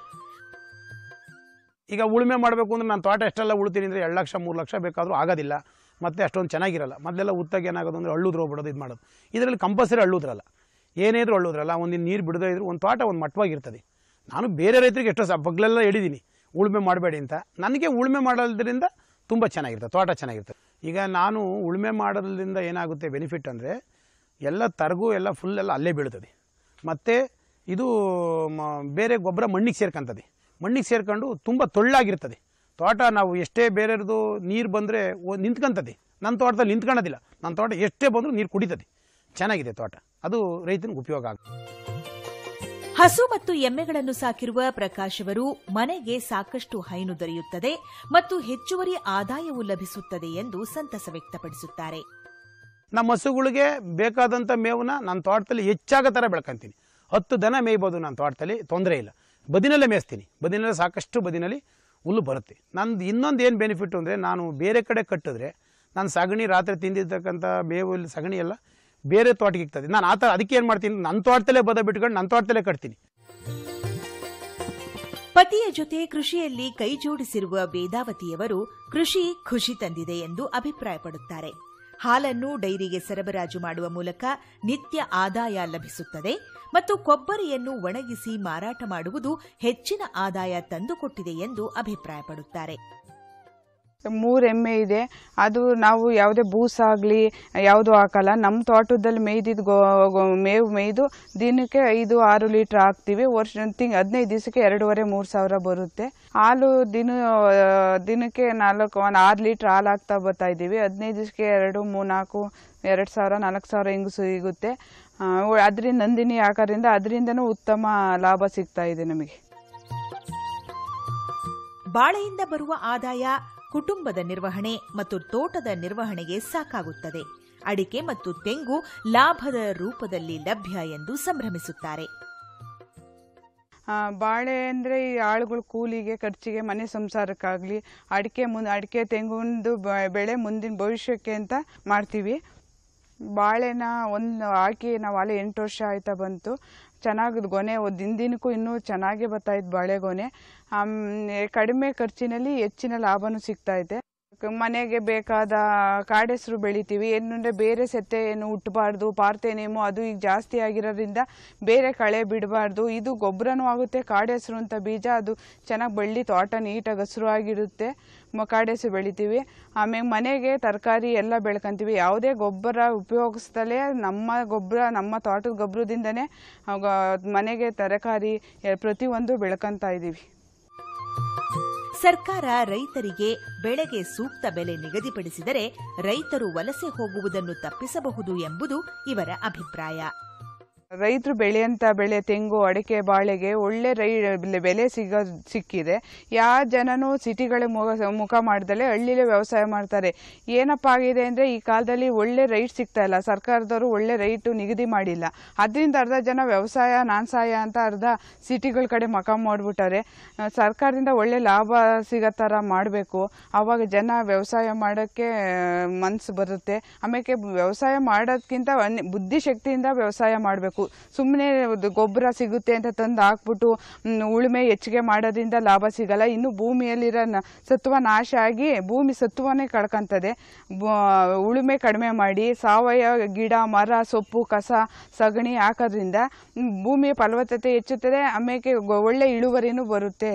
ಈಗ ಉಳುಮೆ ಮಾಡಬೇಕು ಅಂದ್ರೆ ನಾನು ತೋಟ ಎಷ್ಟೆಲ್ಲ ಉಳ್ತೀನಿ ಅಂದರೆ ಎರಡು ಲಕ್ಷ ಮೂರು ಲಕ್ಷ ಬೇಕಾದರೂ ಆಗೋದಿಲ್ಲ ಮತ್ತೆ ಅಷ್ಟೊಂದು ಚೆನ್ನಾಗಿರಲ್ಲ ಮೊದಲೆಲ್ಲ ಉತ್ತಾಗ ಏನಾಗೋದು ಅಂದರೆ ಹಳ್ಳುದ್ರು ಬಿಡೋದು ಇದು ಮಾಡೋದು ಇದರಲ್ಲಿ ಕಂಪಲ್ಸರಿ ಹಳ್ಳುದ್ರಲ್ಲ ಏನೇ ಇದ್ರೂ ಹಳ್ಳುದ್ರಲ್ಲ ಒಂದಿನ ನೀರು ಬಿಡದೇ ಇದ್ರು ಒಂದು ತೋಟ ಒಂದು ಮಟ್ಟವಾಗಿರ್ತದೆ ನಾನು ಬೇರೆ ರೈತರಿಗೆ ಎಷ್ಟೋ ಸಹ ಬಗ್ಲೆಲ್ಲ ಹೇಳಿದ್ದೀನಿ ಉಳುಮೆ ಮಾಡಬೇಡಿ ಅಂತ ನನಗೆ ಉಳುಮೆ ಮಾಡೋದ್ರಿಂದ ತುಂಬ ಚೆನ್ನಾಗಿರ್ತದೆ ತೋಟ ಚೆನ್ನಾಗಿರ್ತದೆ ಈಗ ನಾನು ಉಳುಮೆ ಮಾಡೋದ್ರಿಂದ ಏನಾಗುತ್ತೆ ಬೆನಿಫಿಟ್ ಅಂದರೆ ಎಲ್ಲ ತರಗು ಎಲ್ಲ ಫುಲ್ ಎಲ್ಲ ಅಲ್ಲೇ ಬೀಳ್ತದೆ ಮತ್ತು ಇದು ಮ- ಬೇರೆ ಗೊಬ್ಬರ ಮಣ್ಣಿಗೆ ಸೇರ್ಕೊಂತದೆ ಮಣ್ಣಿಗೆ ಸೇರ್ಕೊಂಡು ತುಂಬ ತೊಳ್ಳಾಗಿರ್ತದೆ ತೋಟ ನಾವು ಎಷ್ಟೇ ಬೇರೆಯವ್ರದ್ದು ನೀರು ಬಂದರೆ ನಿಂತ್ಕೊಂತದೆ ನನ್ನ ತೋಟದಲ್ಲಿ ನಿಂತ್ಕೊಳ್ಳೋದಿಲ್ಲ ನನ್ನ ತೋಟ ಎಷ್ಟೇ ಬಂದರೂ ನೀರು ಕುಡಿತದೆ ಚೆನ್ನಾಗಿದೆ ತೋಟ ಅದು ರೈತನಿಗೆ ಉಪಯೋಗ ಆಗುತ್ತೆ ಹಸು ಮತ್ತು ಎಮ್ಮೆಗಳನ್ನು ಸಾಕಿರುವ ಪ್ರಕಾಶ್ ಅವರು ಮನೆಗೆ ಸಾಕಷ್ಟು ಹೈನು ದೊರೆಯುತ್ತದೆ ಮತ್ತು ಹೆಚ್ಚುವರಿ ಆದಾಯವೂ ಲಭಿಸುತ್ತದೆ ಎಂದು ಸಂತಸ ವ್ಯಕ್ತಪಡಿಸುತ್ತಾರೆ ನಮ್ಮ ಹಸುಗಳಿಗೆ ಬೇಕಾದಂಥ ಮೇವನ್ನ ನನ್ನ ತೋಟದಲ್ಲಿ ಹೆಚ್ಚಾಗೋ ಥರ ಬೆಳ್ಕೊಂತೀನಿ ಹತ್ತು ದನ ಮೇಯ್ಬೋದು ನನ್ನ ತೋಟದಲ್ಲಿ ತೊಂದರೆ ಇಲ್ಲ ಬದಿನಲ್ಲೇ ಮೇಯಿಸ್ತೀನಿ ಬದಿನಲ್ಲೇ ಸಾಕಷ್ಟು ಬದಿನಲ್ಲಿ ಹುಲ್ಲು ಬರುತ್ತೆ ನಂದು ಇನ್ನೊಂದು ಏನು ಬೆನಿಫಿಟ್ ಅಂದರೆ ನಾನು ಬೇರೆ ಕಡೆ ಕಟ್ಟಿದ್ರೆ ನಾನು ಸಗಣಿ ರಾತ್ರಿ ತಿಂದಿರ್ತಕ್ಕಂಥ ಮೇವು ಇಲ್ಲಿ ಸಗಣಿ ಎಲ್ಲ ಬೇರೆ ತೋಟಕ್ಕೆ ಇರ್ತದೆ ನಾನು ಆ ಥರ ಅದಕ್ಕೆ ಏನು ಮಾಡ್ತೀನಿ ನನ್ನ ತೋಟದಲ್ಲೇ ಬದ ಬಿಟ್ಕೊಂಡು ನನ್ನ ತೋಟದಲ್ಲೇ ಕಟ್ತೀನಿ ಪತಿಯ ಜೊತೆ ಕೃಷಿಯಲ್ಲಿ ಕೈಜೋಡಿಸಿರುವ ವೇದಾವತಿಯವರು ಕೃಷಿ ಖುಷಿ ತಂದಿದೆ ಎಂದು ಅಭಿಪ್ರಾಯಪಡುತ್ತಾರೆ ಹಾಲನ್ನು ಡೈರಿಗೆ ಸರಬರಾಜು ಮಾಡುವ ಮೂಲಕ ನಿತ್ಯ ಆದಾಯ ಲಭಿಸುತ್ತದೆ ಮತ್ತು ಕೊಬ್ಬರಿಯನ್ನು ಒಣಗಿಸಿ ಮಾರಾಟ ಮಾಡುವುದು ಹೆಚ್ಚಿನ ಆದಾಯ ತಂದುಕೊಟ್ಟಿದೆ ಎಂದು ಅಭಿಪ್ರಾಯಪಡುತ್ತಾರೆ ಮೂರು ಎಮ್ಮೆ ಇದೆ ಅದು ನಾವು ಯಾವುದೇ ಬೂಸ ಆಗಲಿ ಯಾವುದು ಹಾಕಲ್ಲ ನಮ್ಮ ತೋಟದಲ್ಲಿ ಮೇಯ್ದಿದ್ದು ಗೋ ಗೋ- ಮೇವು ಮೇಯ್ದು ದಿನಕ್ಕೆ ಐದು ಆರು ಲೀಟ್ರ್ ಹಾಕ್ತೀವಿ ವರ್ಷ ತಿಂಗ್ ಹದಿನೈದು ದಿವಸಕ್ಕೆ ಎರಡೂವರೆ ಮೂರು ಸಾವಿರ ಬರುತ್ತೆ ಹಾಲು ದಿನ ದಿನಕ್ಕೆ ನಾಲ್ಕು ಒಂದು ಆರು ಲೀಟ್ರ್ ಹಾಲು ಹಾಕ್ತಾ ಬರ್ತಾ ಇದ್ದೀವಿ ಹದಿನೈದು ದಿವಸಕ್ಕೆ ಎರಡು ಮೂರು ನಾಲ್ಕು ಎರಡು ಸಾವಿರ ನಾಲ್ಕು ಸಾವಿರ ಹಿಂಗೆ ಸಿಗುತ್ತೆ ಅದರಿಂದ ನಂದಿನಿ ಹಾಕೋದ್ರಿಂದ ಅದರಿಂದನೂ ಉತ್ತಮ ಲಾಭ ಸಿಗ್ತಾ ಇದೆ ನಮಗೆ ಬಾಳೆಯಿಂದ ಬರುವ ಆದಾಯ ಕುಟುಂಬದ ನಿರ್ವಹಣೆ ಮತ್ತು ತೋಟದ ನಿರ್ವಹಣೆಗೆ ಸಾಕಾಗುತ್ತದೆ ಅಡಿಕೆ ಮತ್ತು ತೆಂಗು ಲಾಭದ ರೂಪದಲ್ಲಿ ಲಭ್ಯ ಎಂದು ಸಂಭ್ರಮಿಸುತ್ತಾರೆ ಆ, ಬಾಳೆ ಅಂದರೆ ಈ ಆಳುಗಳ ಕೂಲಿಗೆ ಖರ್ಚಿಗೆ ಮನೆ ಸಂಸಾರಕ್ಕಾಗಲಿ ಅಡಿಕೆ ಮುಂದೆ ಅಡಿಕೆ ತೆಂಗುಂದು ಬ- ಬೆಳೆ ಮುಂದಿನ ಭವಿಷ್ಯಕ್ಕೆ ಅಂತ ಮಾಡ್ತೀವಿ ಬಾಳೆನ ಒಂದು ಹಾಕಿ ನಾವು ಅಲ್ಲೇ ಎಂಟು ವರ್ಷ ಆಯ್ತಾ ಬಂತು ಚೆನ್ನಾಗಿ ಗೊನೆ ದಿನ ದಿನಕ್ಕೂ ಇನ್ನೂ ಚೆನ್ನಾಗೇ ಬರ್ತಾ ಇತ್ತು ಬಾಳೆ ಗೊನೆ ಆಮ್, ಕಡಿಮೆ ಖರ್ಚಿನಲ್ಲಿ ಹೆಚ್ಚಿನ ಲಾಭನೂ ಸಿಗ್ತಾ ಇದೆ ಕ- ಮನೆಗೆ ಬೇಕಾದ ಕಾಡೆಸರು ಬೆಳಿತೀವಿ ಏನಂದ್ರೆ ಬೇರೆ ಸೆತ್ತೆ ಏನು ಹುಟ್ಟಬಾರ್ದು ಪಾರ್ಥೇನೇಮು ಅದು ಈಗ ಜಾಸ್ತಿ ಆಗಿರೋದ್ರಿಂದ ಬೇರೆ ಕಳೆ ಬಿಡಬಾರ್ದು ಇದು ಗೊಬ್ಬರನೂ ಆಗುತ್ತೆ ಕಾಡೆಸರು ಅಂತ ಬೀಜ ಅದು ಚೆನ್ನಾಗಿ ಬಳ್ಳಿ ತೋಟ ನೀಟಾಗಿ ಹಸಿರು ಆಗಿರುತ್ತೆ ಮ ಕಾಡೆಸರು ಬೆಳಿತೀವಿ ಆಮೇಲೆ ಮನೆಗೆ ತರಕಾರಿ ಎಲ್ಲ ಬೆಳ್ಕೊಂತೀವಿ ಯಾವುದೇ ಗೊಬ್ಬರ ಉಪಯೋಗಿಸ್ದಲೇ ನಮ್ಮ ಗೊಬ್ಬರ ನಮ್ಮ ತೋಟದ ಗೊಬ್ಬರದಿಂದನೇ ಮನೆಗೆ ತರಕಾರಿ ಎ- ಪ್ರತಿಯೊಂದು ಬೆಳ್ಕೊಂತಾ ಇದ್ದೀವಿ ಸರ್ಕಾರ ರೈತರಿಗೆ ಬೆಳೆಗೆ ಸೂಕ್ತ ಬೆಲೆ ನಿಗದಿಪಡಿಸಿದರೆ ರೈತರು ವಲಸೆ ಹೋಗುವುದನ್ನು ತಪ್ಪಿಸಬಹುದು ಎಂಬುದು ಇವರ ಅಭಿಪ್ರಾಯ ರೈತರು ಬೆಳೆಯಂತ ಬೆಳೆ ತೆಂಗು ಅಡಿಕೆ ಬಾಳೆಗೆ ಒಳ್ಳೆ ರೈ ಬೆಲೆ ಸಿಗ ಸಿಕ್ಕಿದೆ ಯಾವ ಜನನೂ ಸಿಟಿಗಳ ಮುಖ ಮುಖ ಮಾಡ್ದಲೆ ಹಳ್ಳಿಲೇ ವ್ಯವಸಾಯ ಮಾಡ್ತಾರೆ ಏನಪ್ಪ ಆಗಿದೆ ಅಂದರೆ ಈ ಕಾಲದಲ್ಲಿ ಒಳ್ಳೆ ರೈಟ್ ಸಿಗ್ತಾ ಇಲ್ಲ ಸರ್ಕಾರದವರು ಒಳ್ಳೆ ರೈಟು ನಿಗದಿ ಮಾಡಿಲ್ಲ ಅದರಿಂದ ಅರ್ಧ ಜನ ವ್ಯವಸಾಯ ನಾನ್ಸಾಯ ಅಂತ ಅರ್ಧ ಸಿಟಿಗಳ ಕಡೆ ಮಕ ಮಾಡಿಬಿಟ್ಟಾರೆ ಸರ್ಕಾರದಿಂದ ಒಳ್ಳೆ ಲಾಭ ಸಿಗೋ ಥರ ಮಾಡಬೇಕು ಆವಾಗ ಜನ ವ್ಯವಸಾಯ ಮಾಡೋಕ್ಕೆ ಮನಸ್ಸು ಬರುತ್ತೆ ಆಮೇಲೆ ವ್ಯವಸಾಯ ಮಾಡೋದ್ಕಿಂತ ಅನ್- ಬುದ್ಧಿಶಕ್ತಿಯಿಂದ ವ್ಯವಸಾಯ ಮಾಡಬೇಕು ಮಾಡಬೇಕು ಸುಮ್ಮನೆ ಗೊಬ್ಬರ ಸಿಗುತ್ತೆ ಅಂತ ತಂದು ಹಾಕ್ಬಿಟ್ಟು ಮ್, ಉಳುಮೆ ಹೆಚ್ಚಿಗೆ ಮಾಡೋದ್ರಿಂದ ಲಾಭ ಸಿಗಲ್ಲ ಇನ್ನು ಭೂಮಿಯಲ್ಲಿರೋ ನ- ಸತ್ವ ನಾಶ ಆಗಿ ಭೂಮಿ ಸತ್ವನೇ ಕಳ್ಕೊಂತದೆ ಬ- ಉಳುಮೆ ಕಡಿಮೆ ಮಾಡಿ ಸಾವಯವ ಗಿಡ ಮರ ಸೊಪ್ಪು ಕಸ ಸಗಣಿ ಹಾಕೋದ್ರಿಂದ ಮ್, ಭೂಮಿಯ ಫಲವತ್ತತೆ ಹೆಚ್ಚುತ್ತದೆ ಆಮೇಲೆ ಗೊ- ಒಳ್ಳೆ ಇಳುವರಿನೂ ಬರುತ್ತೆ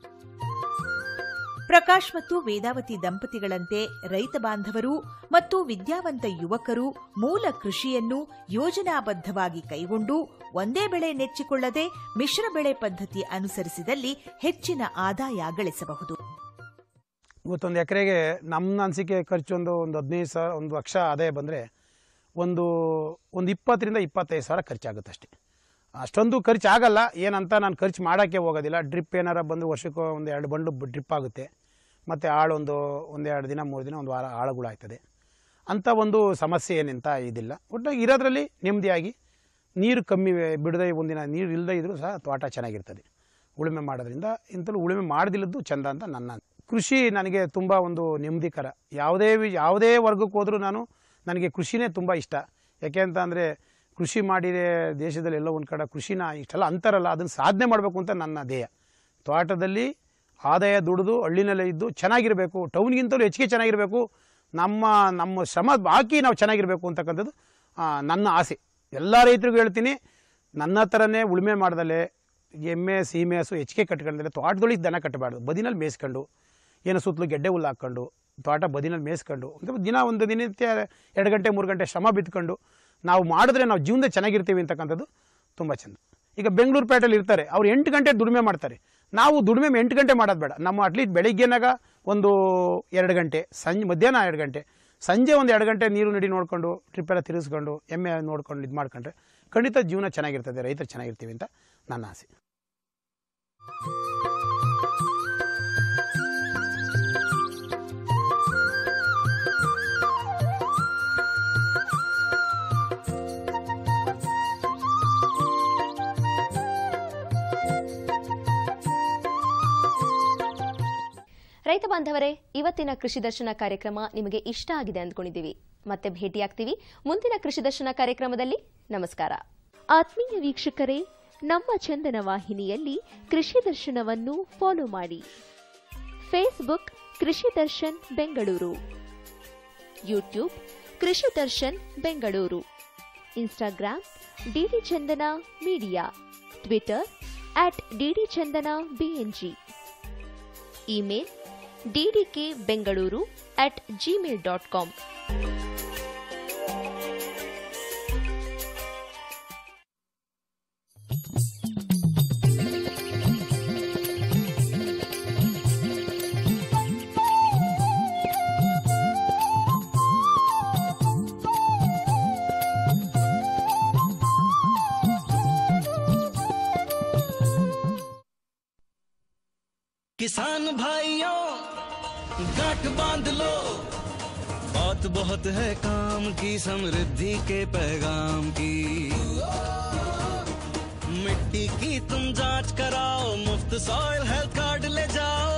ಪ್ರಕಾಶ್ ಮತ್ತು ವೇದಾವತಿ ದಂಪತಿಗಳಂತೆ ರೈತ ಬಾಂಧವರು ಮತ್ತು ವಿದ್ಯಾವಂತ ಯುವಕರು ಮೂಲ ಕೃಷಿಯನ್ನು ಯೋಜನಾಬದ್ಧವಾಗಿ ಕೈಗೊಂಡು ಒಂದೇ ಬೆಳೆ ನೆಚ್ಚಿಕೊಳ್ಳದೆ ಮಿಶ್ರ ಬೆಳೆ ಪದ್ಧತಿ ಅನುಸರಿಸಿದಲ್ಲಿ ಹೆಚ್ಚಿನ ಆದಾಯ ಗಳಿಸಬಹುದು ಇವತ್ತೊಂದು ಎಕರೆಗೆ ನಮ್ಮ ಅನಿಸಿಕೆ ಖರ್ಚು ಒಂದು ಒಂದು ಹದಿನೈದು ಸಾವಿರ ಒಂದು ಲಕ್ಷ ಆದಾಯ ಬಂದರೆ ಒಂದು ಒಂದು ಇಪ್ಪತ್ತರಿಂದ ಇಪ್ಪತ್ತೈದು ಸಾವಿರ ಖರ್ಚಾಗುತ್ತೆ ಅಷ್ಟೇ ಅಷ್ಟೊಂದು ಖರ್ಚು ಆಗಲ್ಲ ಏನಂತ ನಾನು ಖರ್ಚು ಮಾಡೋಕ್ಕೆ ಹೋಗೋದಿಲ್ಲ ಡ್ರಿಪ್ ಏನಾರ ಬಂದು ವರ್ಷಕ್ಕೆ ಒಂದು ಎರಡು ಬಂಡು ಡ್ರಿಪ್ ಆಗುತ್ತೆ ಮತ್ತು ಆಳೊಂದು ಒಂದೆರಡು ದಿನ ಮೂರು ದಿನ ಒಂದು ವಾರ ಆಳುಗಳಾಗ್ತದೆ ಅಂಥ ಒಂದು ಸಮಸ್ಯೆ ಏನಿಂತ ಇದಿಲ್ಲ ಒಟ್ಟಾಗಿ ಇರೋದ್ರಲ್ಲಿ ನೆಮ್ಮದಿಯಾಗಿ ನೀರು ಕಮ್ಮಿ ಬಿಡದೆ ಒಂದಿನ ನೀರು ಇಲ್ಲದೇ ಇದ್ದರೂ ಸಹ ತೋಟ ಚೆನ್ನಾಗಿರ್ತದೆ ಉಳುಮೆ ಮಾಡೋದ್ರಿಂದ ಇಂಥಲ್ಲಿ ಉಳುಮೆ ಮಾಡದಿಲ್ಲದ್ದು ಚಂದ ಅಂತ ನನ್ನ ಕೃಷಿ ನನಗೆ ತುಂಬ ಒಂದು ನೆಮ್ಮದಿಕರ ಯಾವುದೇ ವಿ- ಯಾವುದೇ ವರ್ಗಕ್ಕೆ ಹೋದರೂ ನಾನು ನನಗೆ ಕೃಷಿನೇ ತುಂಬ ಇಷ್ಟ ಯಾಕೆ ಅಂತ ಅಂದರೆ ಕೃಷಿ ಮಾಡಿದೆ ದೇಶದಲ್ಲಿ ಎಲ್ಲೋ ಒಂದು ಕಡೆ ಕೃಷಿನ ಇಷ್ಟೆಲ್ಲ ಅಂತಾರಲ್ಲ ಅದನ್ನು ಸಾಧನೆ ಮಾಡಬೇಕು ಅಂತ ನನ್ನ ಧ್ಯೇಯ ತೋಟದಲ್ಲಿ ಆದಾಯ ದುಡಿದು ಹಳ್ಳಿನಲ್ಲೇ ಇದ್ದು ಚೆನ್ನಾಗಿರಬೇಕು ಟೌನ್ಗಿಂತಲೂ ಹೆಚ್ಚಿಗೆ ಚೆನ್ನಾಗಿರಬೇಕು ನಮ್ಮ ನಮ್ಮ ಶ್ರಮ ಹಾಕಿ ನಾವು ಚೆನ್ನಾಗಿರಬೇಕು ಅಂತಕ್ಕಂಥದ್ದು ಆ, ನನ್ನ ಆಸೆ ಎಲ್ಲ ರೈತರಿಗೂ ಹೇಳ್ತೀನಿ ನನ್ನ ಥರನೇ ಉಳುಮೆ ಮಾಡ್ದಲೆ ಎಮ್ಮೆ ಸೀಮೆ ಹಸು ಹೆಚ್ಚಿಗೆ ಕಟ್ಕೊಂಡ್ರೆ ತೋಟದೊಳಗೆ ದನ ಕಟ್ಟಬಾರ್ದು ಬದಿನಲ್ಲಿ ಮೇಯಿಸ್ಕೊಂಡು ಏನು ಸುತ್ತಲೂ ಗೆಡ್ಡೆ ಹುಲ್ಲು ಹಾಕ್ಕೊಂಡು ತೋಟ ಬದಿನಲ್ಲಿ ಮೇಯಿಸ್ಕೊಂಡು ಅಂದ್ರೆ ದಿನ ಒಂದು ದಿನನಿತ್ಯ ಎರಡು ಗಂಟೆ ಮೂರು ಗಂಟೆ ಶ್ರಮ ಬಿತ್ಕೊಂಡು ನಾವು ಮಾಡಿದ್ರೆ ನಾವು ಜೀವನದಲ್ಲಿ ಚೆನ್ನಾಗಿರ್ತೀವಿ ಅಂತಕ್ಕಂಥದ್ದು ತುಂಬ ಚೆಂದ ಈಗ ಬೆಂಗಳೂರು ಪೇಟೆಯಲ್ಲಿ ಇರ್ತಾರೆ ಅವ್ರು ಎಂಟು ಗಂಟೆ ದುಡಿಮೆ ಮಾಡ್ತಾರೆ ನಾವು ದುಡಿಮೆ ಎಂಟು ಗಂಟೆ ಮಾಡೋದು ಬೇಡ ನಮ್ಮ ಅಟ್ಲೀಸ್ಟ್ ಬೆಳಿಗ್ಗೆನಾಗ ಒಂದು ಎರಡು ಗಂಟೆ ಸಂಜೆ ಮಧ್ಯಾಹ್ನ ಎರಡು ಗಂಟೆ ಸಂಜೆ ಒಂದು ಎರಡು ಗಂಟೆ ನೀರು ನಡಿ ನೋಡಿಕೊಂಡು ಟ್ರಿಪ್ ಎಲ್ಲ ತಿರುಗಿಸ್ಕೊಂಡು ಎಮ್ಮೆ ನೋಡ್ಕೊಂಡು ಇದು ಮಾಡ್ಕೊಂಡ್ರೆ ಖಂಡಿತ ಜೀವನ ಚೆನ್ನಾಗಿರ್ತದೆ ರೈತರು ಚೆನ್ನಾಗಿರ್ತೀವಿ ಅಂತ ನನ್ನ ಆಸೆ ರೈತ ಬಾಂಧವರೇ ಇವತ್ತಿನ ಕೃಷಿ ದರ್ಶನ ಕಾರ್ಯಕ್ರಮ ನಿಮಗೆ ಇಷ್ಟ ಆಗಿದೆ ಅಂದ್ಕೊಂಡಿದ್ದೀವಿ ಮತ್ತೆ ಭೇಟಿಯಾಗ್ತೀವಿ ಮುಂದಿನ ಕೃಷಿ ದರ್ಶನ ಕಾರ್ಯಕ್ರಮದಲ್ಲಿ ನಮಸ್ಕಾರ ಆತ್ಮೀಯ ವೀಕ್ಷಕರೇ ನಮ್ಮ ಚಂದನ ವಾಹಿನಿಯಲ್ಲಿ ಕೃಷಿ ದರ್ಶನವನ್ನು ಫಾಲೋ ಮಾಡಿ ಫೇಸ್ಬುಕ್ ಕೃಷಿ Darshan Bengaluru YouTube Krishi Darshan Bengaluru Instagram DD Chandana media Twitter at DD Chandana BNG email DDK Bengaluru at Gmail dot com किसान भाइयों गांठ बांध लो बात बहुत है काम की समृद्धि के पैगाम की मिट्टी की तुम जांच कराओ मुफ्त सॉइल हेल्थ कार्ड ले जाओ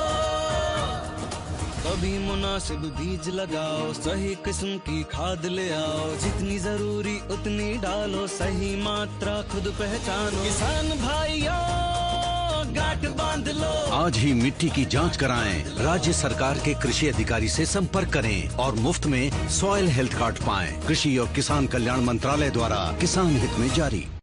कभी मुनासिब बीज लगाओ सही किस्म की खाद ले आओ जितनी जरूरी उतनी डालो सही मात्रा खुद पहचानो किसान भाइयों गांठ बांध लो आज ही मिट्टी की जांच कराएं राज्य सरकार के कृषि अधिकारी से संपर्क करें और मुफ्त में सॉइल हेल्थ कार्ड पाएं कृषि और किसान कल्याण मंत्रालय द्वारा किसान हित में जारी